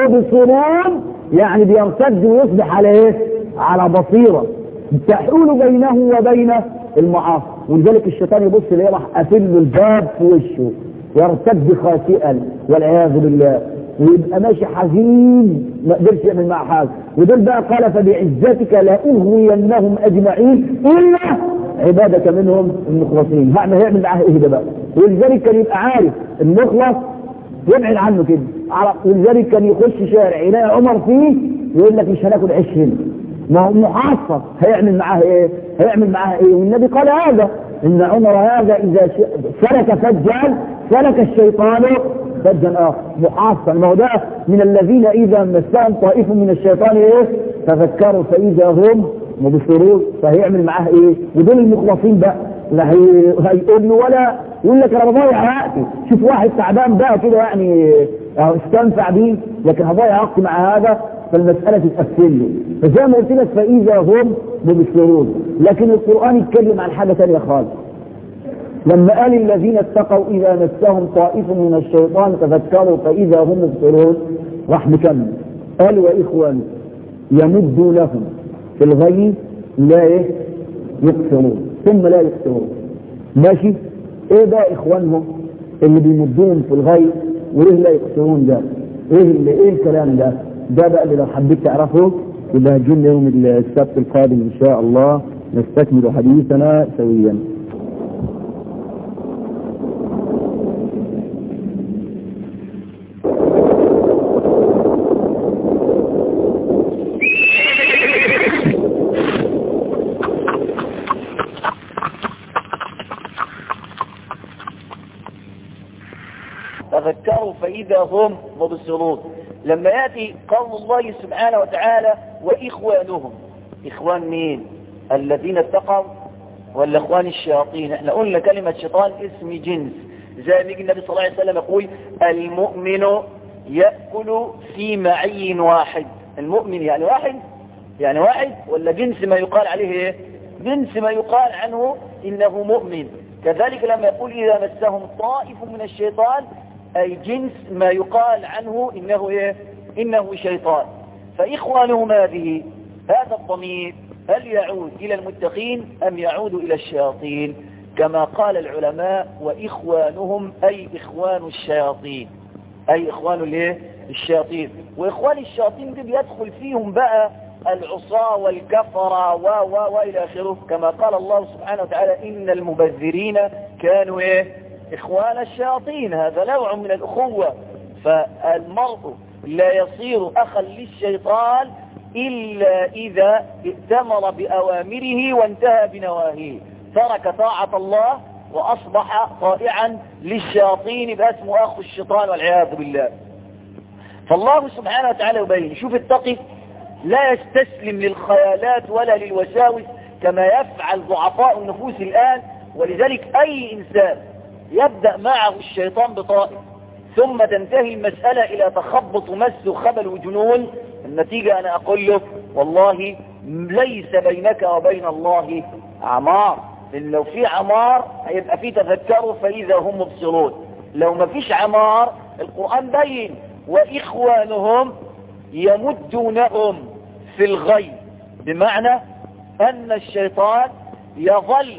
مبصرون يعني بيرتد ويصبح على ايه؟ على بصيرة تحول بينه وبين المعاصي ولذلك الشيطان يبص ليه راح قافل له الباب في وشه يرتد خاسئا والعياذ بالله ويبقى ماشي حزين ما قدرش يعمل معاه حاجه ودول بقى قال فبعزتك لاغوينهم اجمعين الا عبادك منهم المخلصين بعد ما هيعمل معاه ايه ده بقى ولذلك كان يبقى عارف المخلص يبعد عنه كده ولذلك كان يخش شارع يلاقي عمر فيه يقول لك مش هناكل عيش هنا ما هو محصص هيعمل معاه ايه؟ هيعمل معاه ايه؟ والنبي قال هذا ان عمر هذا اذا سلك فجا سلك الشيطان فجا اخر محصن ما هو ده من الذين اذا مسهم طائف من الشيطان ايه؟ تذكروا فاذا هم مبصرون فهيعمل معاه ايه؟ ودول المخلصين بقى لا هي... هيقول له ولا يقول لك انا بضيع وقتي شوف واحد تعبان بقى كده يعني استنفع بيه لكن هضيع وقتي مع هذا فالمسألة تتقفل له فزي ما قلت لك فإذا هم مبصرون لكن القرآن يتكلم عن حاجة ثانية خالص لما قال الذين اتقوا إذا مسهم طائف من الشيطان تذكروا فإذا هم مبصرون راح مكمل قال وإخوان يمدوا لهم في الغي لا إيه يقصرون ثم لا يقصرون ماشي ايه بقى اخوانهم اللي بيمدوهم في الغي وليه لا يقصرون ده ايه اللي ايه الكلام ده ده بقى اللي لو حبيت تعرفه يبقى هجون يوم السبت القادم ان شاء الله نستكمل حديثنا سويا تذكروا فإذا هم مبصرون لما يأتي قول الله سبحانه وتعالى وإخوانهم إخوان مين الذين اتقوا ولا إخوان الشياطين احنا قلنا كلمة شيطان اسم جنس زي ما يجي النبي صلى الله عليه وسلم يقول المؤمن يأكل في معي واحد المؤمن يعني واحد يعني واحد ولا جنس ما يقال عليه ايه جنس ما يقال عنه انه مؤمن كذلك لما يقول اذا مسهم طائف من الشيطان أي جنس ما يقال عنه إنه إيه؟ إنه شيطان فإخوانهم هذه هذا الضمير هل يعود إلى المتقين أم يعود إلى الشياطين كما قال العلماء وإخوانهم أي إخوان الشياطين أي إخوان الايه الشياطين وإخوان الشياطين دي بيدخل فيهم بقى العصاة والكفرة و و وإلى آخره كما قال الله سبحانه وتعالى إن المبذرين كانوا إيه إخوان الشياطين هذا نوع من الأخوة فالمرء لا يصير أخا للشيطان إلا إذا ائتمر بأوامره وانتهى بنواهيه ترك طاعة الله وأصبح طائعا للشياطين باسمه أخو الشيطان والعياذ بالله فالله سبحانه وتعالى يبين شوف التقي لا يستسلم للخيالات ولا للوساوس كما يفعل ضعفاء النفوس الآن ولذلك أي إنسان يبدأ معه الشيطان بطائف ثم تنتهي المسألة إلى تخبط ومس وخبل وجنون النتيجة أنا أقول له والله ليس بينك وبين الله عمار لأن لو في عمار هيبقى في تفكروا فإذا هم مبصرون لو ما فيش عمار القرآن بين وإخوانهم يمدونهم في الغي بمعنى أن الشيطان يظل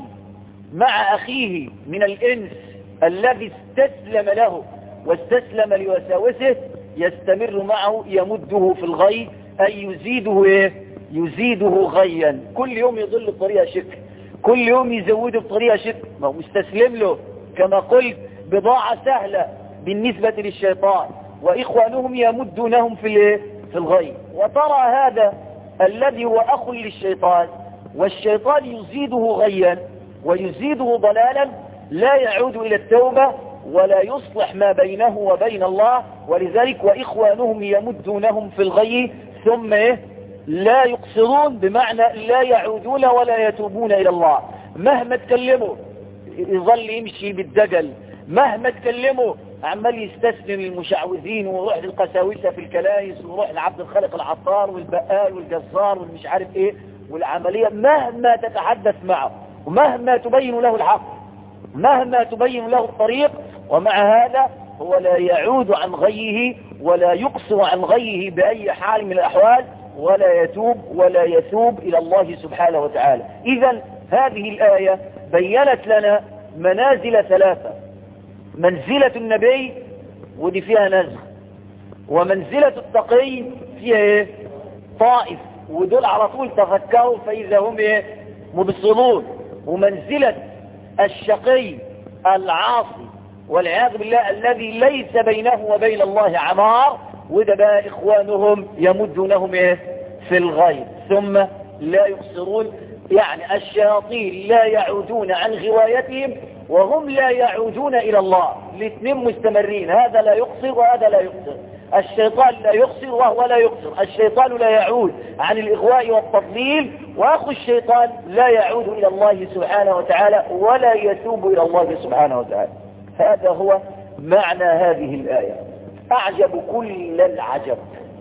مع أخيه من الإنس الذي استسلم له واستسلم لوساوسه يستمر معه يمده في الغي أي يزيده إيه؟ يزيده غيا كل يوم يضل بطريقة شك كل يوم يزوده بطريقة شك ما هو مستسلم له كما قلت بضاعة سهلة بالنسبة للشيطان وإخوانهم يمدونهم في الايه في الغي وترى هذا الذي هو أخ للشيطان والشيطان يزيده غيا ويزيده ضلالا لا يعود إلى التوبة ولا يصلح ما بينه وبين الله ولذلك وإخوانهم يمدونهم في الغي ثم إيه لا يقصرون بمعنى لا يعودون ولا يتوبون إلى الله مهما تكلموا يظل يمشي بالدجل مهما تكلموا عمال يستسلم للمشعوذين ويروح للقساوسة في الكنائس ويروح لعبد الخالق العطار والبقال والجزار والمش عارف ايه والعملية مهما تتحدث معه ومهما تبين له الحق مهما تبين له الطريق ومع هذا هو لا يعود عن غيه ولا يقصر عن غيه بأي حال من الأحوال ولا يتوب ولا يتوب إلى الله سبحانه وتعالى إذا هذه الآية بينت لنا منازل ثلاثة منزلة النبي ودي فيها نزغ ومنزلة التقي فيها ايه طائف ودول على طول تفكروا فإذا هم ايه مبصرون ومنزلة الشقي العاصي والعياذ بالله الذي ليس بينه وبين الله عمار وده بقى إخوانهم يمدونهم إيه في الغيب ثم لا يقصرون يعني الشياطين لا يعودون عن غوايتهم وهم لا يعودون إلى الله الاثنين مستمرين هذا لا يقصر وهذا لا يقصر الشيطان لا يقصر وهو لا يقصر الشيطان لا يعود عن الإغواء والتضليل وأخو الشيطان لا يعود إلى الله سبحانه وتعالى ولا يتوب إلى الله سبحانه وتعالى هذا هو معنى هذه الآية أعجب كل العجب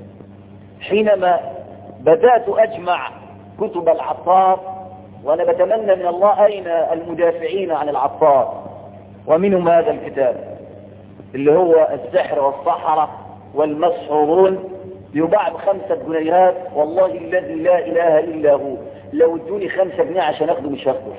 حينما بدأت أجمع كتب العطار وأنا بتمنى من الله أين المدافعين عن العطار ومنهم هذا الكتاب اللي هو السحر والصحرة والمسحورون يباع بخمسة جنيهات والله الذي لا إله إلا هو لو ادوني خمسة جنيه عشان أخده مش هاخده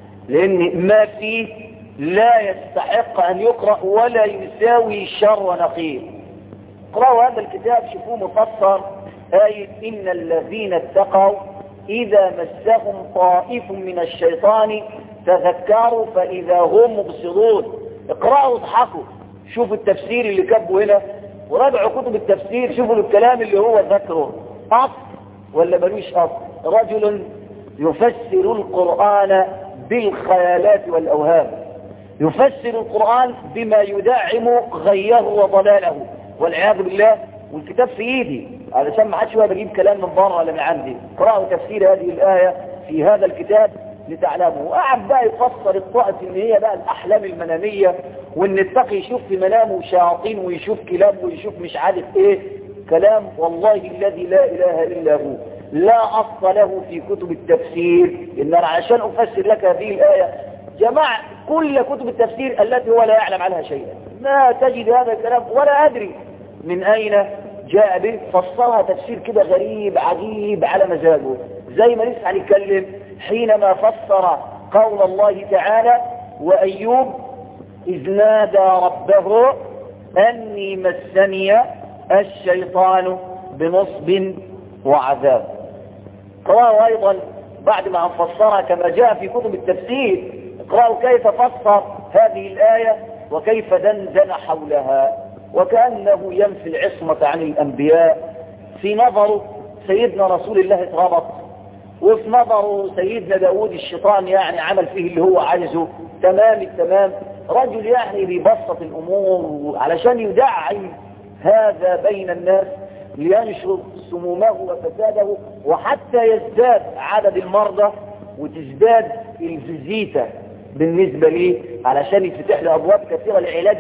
لأن ما فيه لا يستحق أن يقرأ ولا يساوي شر نقير اقرأوا هذا الكتاب شوفوه مفسر آية إن الذين اتقوا إذا مسهم طائف من الشيطان تذكروا فإذا هم مبصرون اقرأوا اضحكوا شوفوا التفسير اللي كتبه هنا وراجعوا كتب التفسير شوفوا الكلام اللي هو ذكره أصل ولا ملوش أصل رجل يفسر القرآن بالخيالات والأوهام يفسر القرآن بما يدعم غيه وضلاله والعياذ بالله والكتاب في ايدي علشان ما حدش بجيب كلام من بره ولا من عندي قرأوا تفسير هذه الآية في هذا الكتاب لتعلموا وقعد بقى يفسر الطاقة ان هي بقى الاحلام المنامية وان التقي يشوف في منامه شياطين ويشوف كلاب ويشوف مش عارف ايه كلام والله الذي لا اله الا هو لا اصل له في كتب التفسير ان انا عشان افسر لك هذه الايه جمع كل كتب التفسير التي هو لا يعلم عنها شيئا ما تجد هذا الكلام ولا ادري من اين جاء به فسرها تفسير كده غريب عجيب على مزاجه زي ما لسه هنتكلم حينما فسر قول الله تعالى وأيوب إذ نادى ربه أني مسني الشيطان بنصب وعذاب قرأوا أيضا بعد ما فسرها كما جاء في كتب التفسير اقرأوا كيف فسر هذه الآية وكيف دندن حولها وكأنه ينفي العصمة عن الأنبياء في نظر سيدنا رسول الله اتربط وفي نظره سيدنا داود الشيطان يعني عمل فيه اللي هو عايزه تمام التمام رجل يعني بيبسط الأمور علشان يدعي هذا بين الناس لينشر سمومه وفساده وحتى يزداد عدد المرضى وتزداد الفيزيتا بالنسبة ليه علشان يتفتح له أبواب كثيرة لعلاج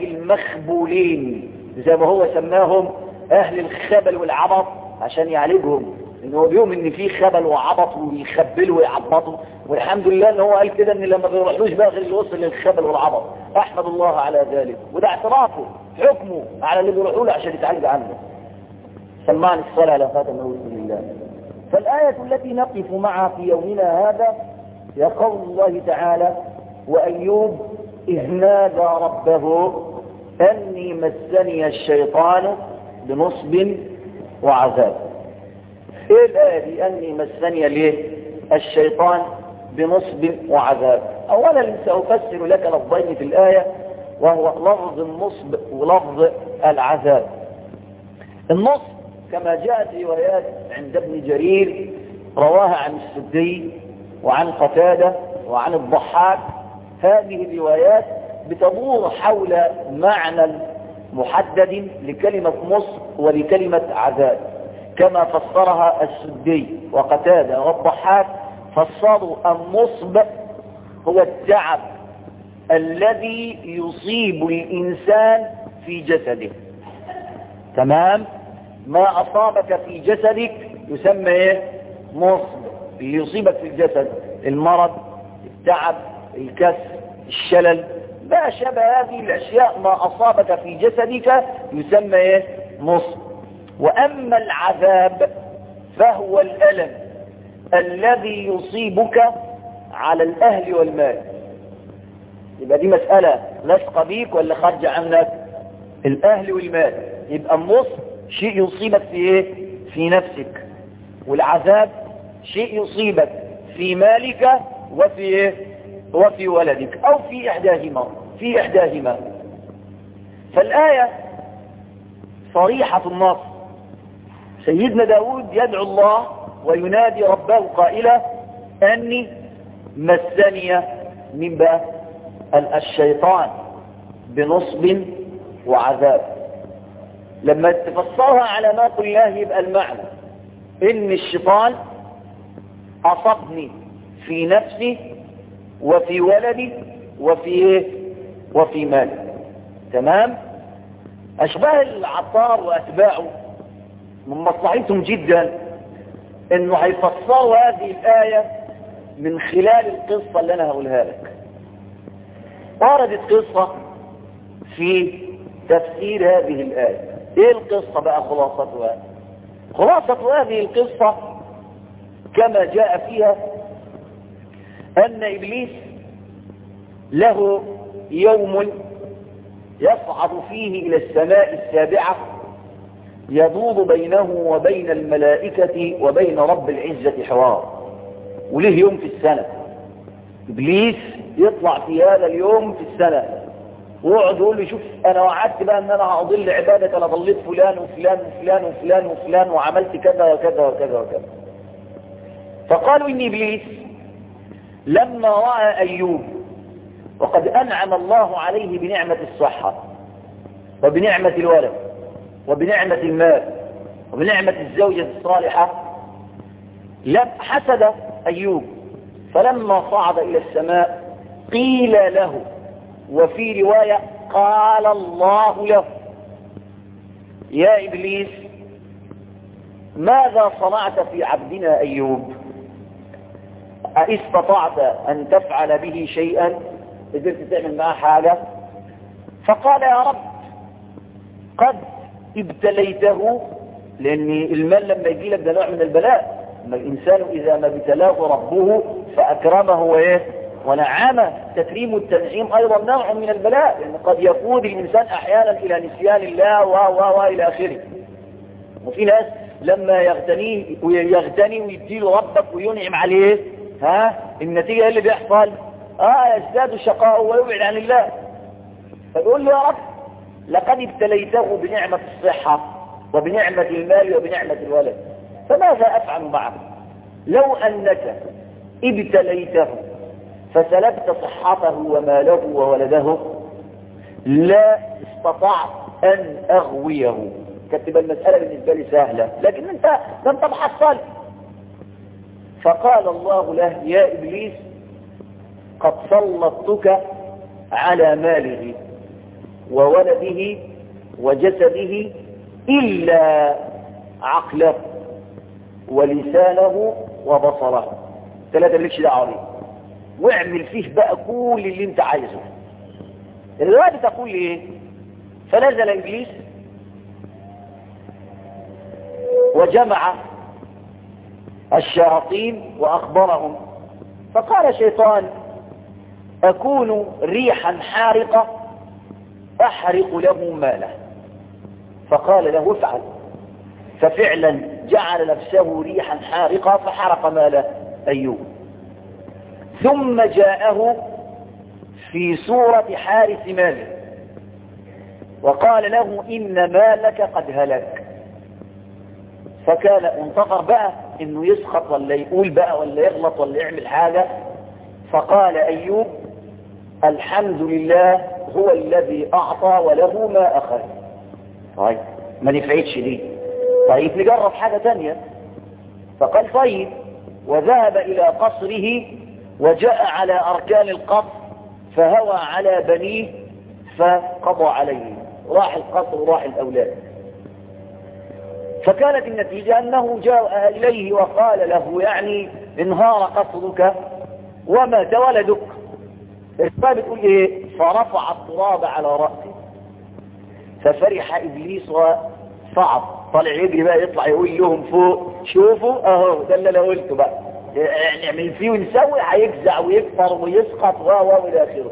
المخبولين زي ما هو سماهم أهل الخبل والعبط عشان يعالجهم ان هو بيؤمن ان في خبل وعبط ويخبله ويعبطه والحمد لله ان هو قال كده ان لما بيروحلوش بقى غير اللي وصل للخبل والعبط احمد الله على ذلك وده اعترافه حكمه على اللي بيروحوا له عشان يتعالج عنه سمعني الصلاة على خاتم رسول الله فالآية التي نقف معها في يومنا هذا هي قول الله تعالى وأيوب إذ نادى ربه أني مسني الشيطان بنصب وعذاب ايه الآية دي أني مسني ليه الشيطان بنصب وعذاب أولا سأفسر لك لفظين في الآية وهو لفظ النصب ولفظ العذاب النصب كما جاءت روايات عند ابن جرير رواها عن السدي وعن قتادة وعن الضحاك هذه الروايات بتدور حول معنى محدد لكلمة نصب ولكلمة عذاب كما فسرها السدي وقتادة والضحاك فسروا النصب هو التعب الذي يصيب الإنسان في جسده تمام ما أصابك في جسدك يسمى ايه نصب اللي يصيبك في الجسد المرض التعب الكسر الشلل ما شبه هذه الأشياء ما أصابك في جسدك يسمى ايه نصب وأما العذاب فهو الألم الذي يصيبك على الأهل والمال يبقى دي مسألة لصق بيك ولا خرج عنك الأهل والمال يبقى النصب شيء يصيبك في ايه في نفسك والعذاب شيء يصيبك في مالك وفي ايه وفي ولدك او في احداهما في احداهما فالآية صريحة النص سيدنا داود يدعو الله وينادي ربه قائلا أني مسني من بقى الشيطان بنصب وعذاب لما تفسرها على ما قلناه يبقى المعنى ان الشيطان اصبني في نفسي وفي ولدي وفي ايه وفي مالي تمام اشباه العطار واتباعه من مصلحتهم جدا انه هيفسروا هذه الايه من خلال القصه اللي انا هقولها لك وردت قصه في تفسير هذه الايه ايه القصة بقى خلاصتها خلاصة هذه القصة كما جاء فيها ان ابليس له يوم يصعد فيه الى السماء السابعة يدور بينه وبين الملائكة وبين رب العزة حوار وله يوم في السنة ابليس يطلع في هذا اليوم في السنة ويقعد يقول لي شوف انا وعدت بقى ان انا هاضل عبادك انا ضليت فلان وفلان وفلان وفلان وفلان وعملت كذا وكذا وكذا وكذا فقالوا ان ابليس لما راى ايوب وقد انعم الله عليه بنعمه الصحه وبنعمه الولد وبنعمه المال وبنعمه الزوجه الصالحه لم حسد ايوب فلما صعد الى السماء قيل له وفي رواية قال الله له يا إبليس ماذا صنعت في عبدنا أيوب أستطعت أن تفعل به شيئا قدرت تعمل معه حاجة فقال يا رب قد ابتليته لأن المال لما يجي لك ده نوع من البلاء أما الإنسان إذا ما ابتلاه ربه فأكرمه وإيه ونعم تكريم التنعيم أيضا نوع من البلاء لأن قد يقود الإنسان أحيانا إلى نسيان الله و و و إلى آخره وفي ناس لما يغتنيه ويغتني ويديله ربك وينعم عليه ها النتيجة اللي بيحصل اه يزداد شقاء ويبعد عن الله فبيقول له يا رب لقد ابتليته بنعمة الصحة وبنعمة المال وبنعمة الولد فماذا أفعل معه لو أنك ابتليته فسلبت صحته وماله وولده لا استطعت أن أغويه كانت تبقى المسألة بالنسبة لي سهلة لكن أنت لم تبحث فقال الله له يا إبليس قد سلطتك على ماله وولده وجسده إلا عقله ولسانه وبصره ثلاثة مالكش دعوة بيه واعمل فيه بقى كل اللي انت عايزه الرواية بتقول ايه فنزل ابليس وجمع الشياطين واخبرهم فقال شيطان اكون ريحا حارقة احرق له ماله فقال له افعل ففعلا جعل نفسه ريحا حارقة فحرق مال ايوب ثم جاءه في صورة حارس ماله وقال له إن مالك قد هلك فكان انتظر بقى انه يسخط ولا يقول بقى ولا يغلط ولا يعمل حاجة فقال ايوب الحمد لله هو الذي اعطى وله ما اخذ طيب ما نفعتش دي طيب نجرب حاجة تانية فقال طيب وذهب الى قصره وجاء على اركان القصر فهوى على بنيه فقضى عليه راح القصر وراح الاولاد فكانت النتيجة أنه جاء إليه وقال له يعني انهار قصرك ومات ولدك الرواية بتقول إيه فرفع التراب على رأسه ففرح إبليس وصعد طلع يجري بقى يطلع يقول لهم فوق شوفوا أهو ده اللي أنا قلته بقى نعمل فيه ونسوي هيجزع ويكفر ويسقط و و إلى آخره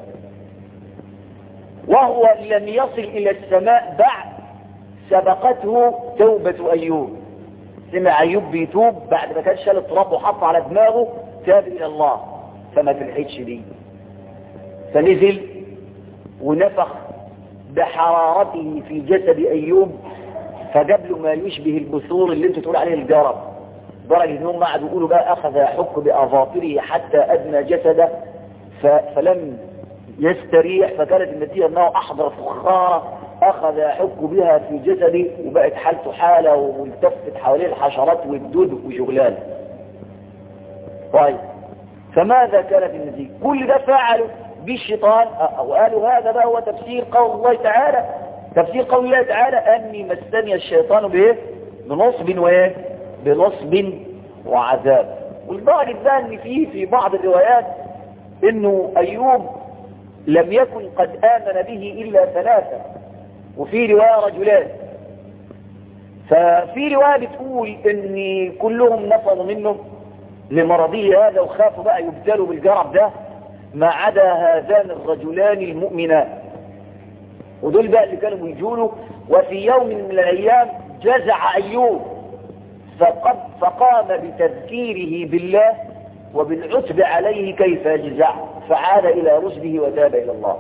وهو لم يصل إلى السماء بعد سبقته توبة أيوب سمع أيوب بيتوب بعد ما كان شال التراب وحط على دماغه تاب إلى الله فما تلحقش دي فنزل ونفخ بحرارته في جسد أيوب فجاب له ما يشبه البثور اللي انت تقول عليه الجرب درجة انهم قعدوا يقولوا بقى أخذ يحك بأظافره حتى أدنى جسده فلم يستريح فكانت النتيجة أنه أحضر فخارة أخذ يحك بها في جسده وبقت حالته حالة والتفت حواليه الحشرات والدود وشغلان طيب فماذا كانت النتيجة كل ده فعله بالشيطان وقالوا هذا بقى هو تفسير قول الله تعالى تفسير قول الله تعالى أني مسني الشيطان بإيه بنصب وإيه بنصب وعذاب والدرجة ده أن فيه في بعض الروايات أنه أيوب لم يكن قد آمن به إلا ثلاثة وفي رواية رجلان ففي رواية بتقول ان كلهم نفروا منه لمرضيه هذا وخافوا بقى يبتلوا بالجرب ده ما عدا هذان الرجلان المؤمنان ودول بقى اللي كانوا بيجولوا وفي يوم من الايام جزع ايوب فقد فقام بتذكيره بالله وبالعتب عليه كيف يجزع فعاد الى رشده وتاب الى الله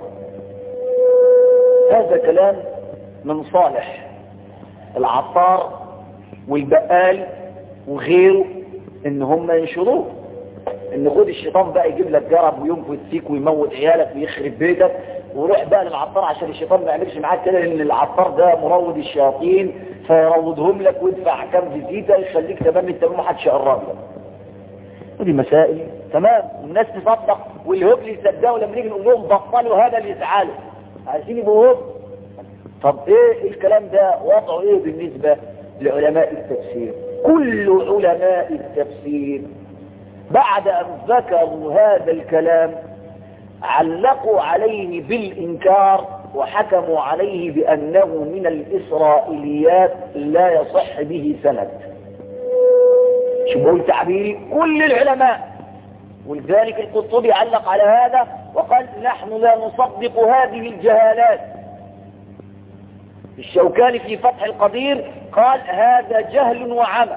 هذا كلام من صالح العطار والبقال وغيره ان هم ينشروه ان خد الشيطان بقى يجيب لك جرب وينفذ فيك ويموت عيالك ويخرب بيتك وروح بقى للعطار عشان الشيطان ما يعملش معاك كده لان العطار ده مروض الشياطين فيروضهم لك ويدفع كام فيزيتا يخليك تمام انت ما حدش يقرب لك ودي مسائل تمام الناس تصدق والهبل يصدقوا لما نيجي نقول لهم بطلوا هذا اللي يزعلوا عايزين يبقوا هبل طب ايه الكلام ده وضعه ايه بالنسبة لعلماء التفسير كل علماء التفسير بعد ان ذكروا هذا الكلام علقوا عليه بالانكار وحكموا عليه بانه من الاسرائيليات لا يصح به سند شو بقول تعبيري كل العلماء ولذلك القرطبي علق على هذا وقال نحن لا نصدق هذه الجهالات الشوكاني في فتح القدير قال هذا جهل وعمى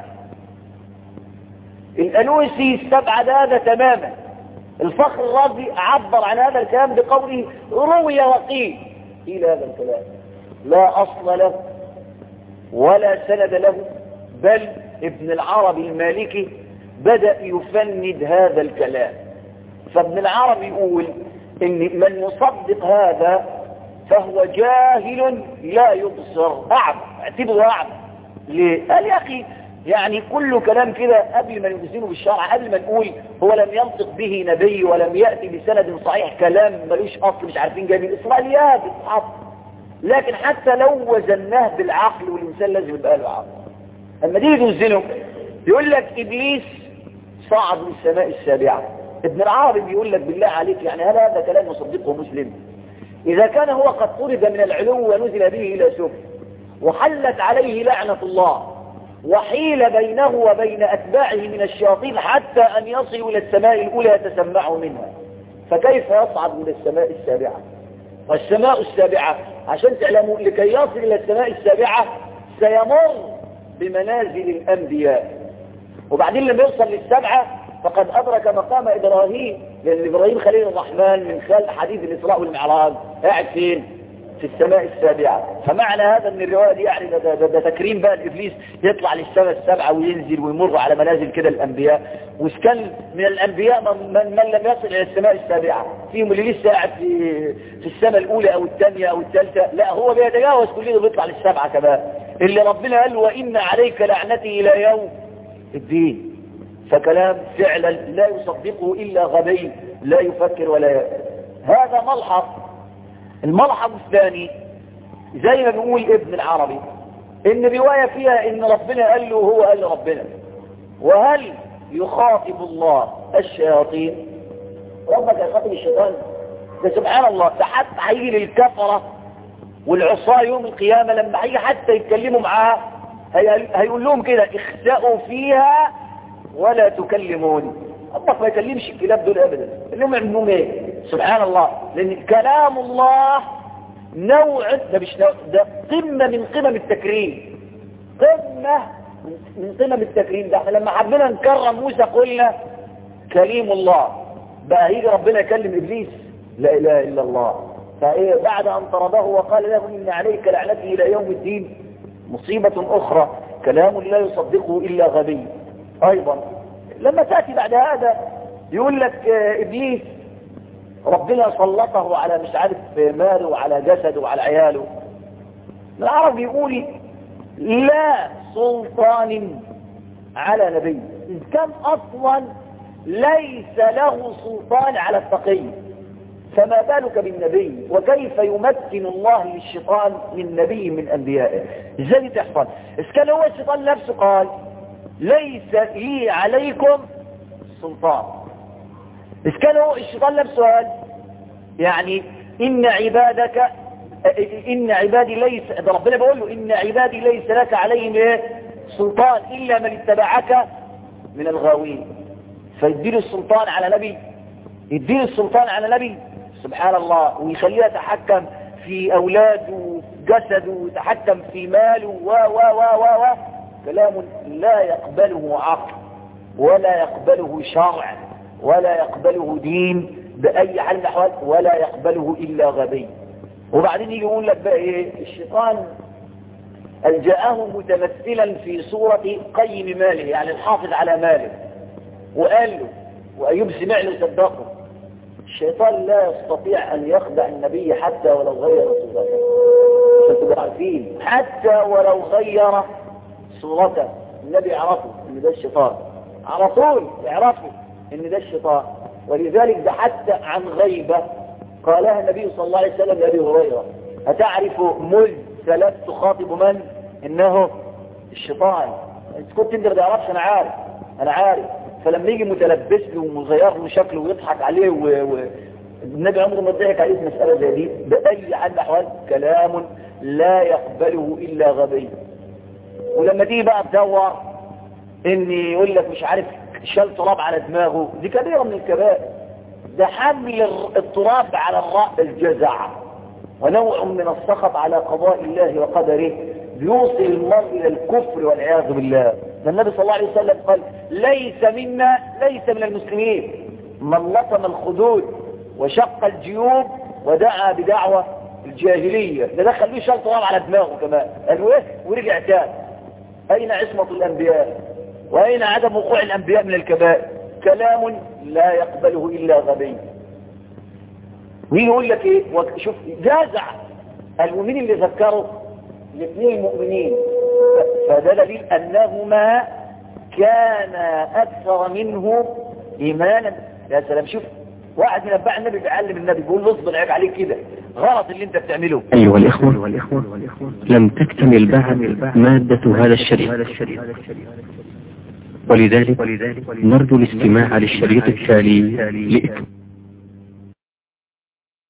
الألوسي استبعد هذا تماما الفخر الرازي عبر عن هذا الكلام بقوله روي وقيل قيل هذا الكلام لا أصل له ولا سند له بل ابن العربي المالكي بدأ يفند هذا الكلام فابن العربي يقول ان من يصدق هذا فهو جاهل لا يبصر أعمى اعتبره أعمى ليه؟ قال يا أخي يعني كل كلام كده قبل ما نوزنه بالشرع قبل ما نقول هو لم ينطق به نبي ولم يأتي بسند صحيح كلام ملوش أصل مش عارفين جاي من الإسرائيليات بتتحط لكن حتى لو وزناه بالعقل والإنسان لازم يبقى له عقل اما تيجي توزنه يقول لك ابليس صعد من السماء السابعة ابن العربي بيقول لك بالله عليك يعني هل هذا كلام يصدقه مسلم اذا كان هو قد طرد من العلو ونزل به الى سفل وحلت عليه لعنة الله وحيل بينه وبين أتباعه من الشياطين حتى أن يصلوا إلى السماء الأولى يتسمعوا منها فكيف يصعد من السماء السابعة والسماء السابعة عشان تعلموا لكي يصل إلى السماء السابعة سيمر بمنازل الأنبياء وبعدين لما يوصل للسبعة فقد أدرك مقام إبراهيم لأن إبراهيم خليل الرحمن من خلال حديث الإسراء والمعراج قاعد فين؟ في السماء السابعة فمعنى هذا ان الرواية دي يعني ده, ده, ده تكريم بقى الإبليس يطلع للسماء السابعة وينزل ويمر على منازل كده الأنبياء وكان من الأنبياء من, من, من لم يصل إلى السماء السابعة فيهم اللي لسه قاعد في, في السماء الأولى أو الثانية أو الثالثة لا هو بيتجاوز كل ده بيطلع للسبعة كمان اللي ربنا قال وإن عليك لعنتي إلى يوم الدين فكلام فعلا لا يصدقه إلا غبي لا يفكر ولا ي... هذا ملحظ الملحظ الثاني زي ما بيقول ابن العربي ان رواية فيها ان ربنا قال له هو قال لربنا وهل يخاطب الله الشياطين ربك يخاطب الشيطان ده سبحان الله ده حتى هيجي للكفرة والعصاة يوم القيامة لما هيجي حتى يتكلموا معاه هي... هيقول لهم كده اخسأوا فيها ولا تكلمون الله ما يكلمش الكلاب دول ابدا اللي هم ايه سبحان الله لان كلام الله نوع ده مش نوع ده قمة من قمم التكريم قمة من قمم التكريم ده احنا لما حبينا نكرم موسى قلنا كليم الله بقى هيجي ربنا يكلم ابليس لا اله الا الله فايه بعد ان طرده وقال له ان عليك لعنتي الى يوم الدين مصيبة اخرى كلام لا يصدقه الا غبي ايضا لما تأتي بعد هذا يقول لك ابليس ربنا سلطه على مش عارف ماله وعلى جسده وعلى عياله العرب يقول لا سلطان على نبي إذ كان أصلا ليس له سلطان على التقي فما بالك بالنبي وكيف يمكن الله للشيطان من نبي من أنبيائه ازاي تحصل إذ كان هو الشيطان نفسه قال ليس لي عليكم سلطان إذ كان هو الشيطان نفسه قال يعني إن عبادك إن عبادي ليس ده ربنا بيقول له إن عبادي ليس لك عليهم إيه سلطان إلا من اتبعك من الغاوين فيديله السلطان على نبي يديله السلطان على نبي سبحان الله ويخليه يتحكم في أولاده وفي جسده ويتحكم في ماله و و و و و كلام لا يقبله عقل ولا يقبله شرع ولا يقبله دين بأي حال من الأحوال ولا يقبله إلا غبي وبعدين يجي يقول لك بقى إيه الشيطان ألجأه متمثلا في صورة قيم ماله يعني الحافظ على ماله وقال له وأيوب سمع له صدقه الشيطان لا يستطيع أن يخدع النبي حتى ولو غير صورته عشان تبقوا عارفين حتى ولو غير صورته النبي يعرفه ان ده الشيطان على طول يعرفه ان ده الشيطان ولذلك ده حتى عن غيبة قالها النبي صلى الله عليه وسلم لأبي هريرة أتعرف مذ ثلاث تخاطب من إنه الشيطان انت كنت انت ما تعرفش انا عارف انا عارف فلما يجي متلبس له ومغير له شكله ويضحك عليه و... و... النبي عمره ما ضحك عليه في مسألة زي دي بأي حال من الأحوال كلام لا يقبله إلا غبي ولما تيجي بقى تدور ان يقول لك مش عارف شال تراب على دماغه دي كبيرة من الكبائر ده حمل التراب على الرأس الجزع ونوع من السخط على قضاء الله وقدره بيوصل المرء إلى الكفر والعياذ بالله ده النبي صلى الله عليه وسلم قال ليس منا ليس من المسلمين من لطم الخدود وشق الجيوب ودعا بدعوة الجاهلية ده دخل له شال تراب على دماغه كمان قالوا ايه ورجع تاني أين عصمة الأنبياء وأين عدم وقوع الأنبياء من الكبائر كلام لا يقبله إلا غبي ويجي يقول لك ايه شوف جازع المؤمنين اللي ذكروا الاثنين المؤمنين فده دليل أنهما كان أكثر منه إيمانا يا سلام شوف واحد من أتباع النبي بيعلم النبي بيقول له اصبر عيب عليك كده غلط اللي انت بتعمله أيها الإخوة لم تكتمل بعد مادة هذا الشريط ولذلك نرجو الاستماع للشريط التالي لإكمال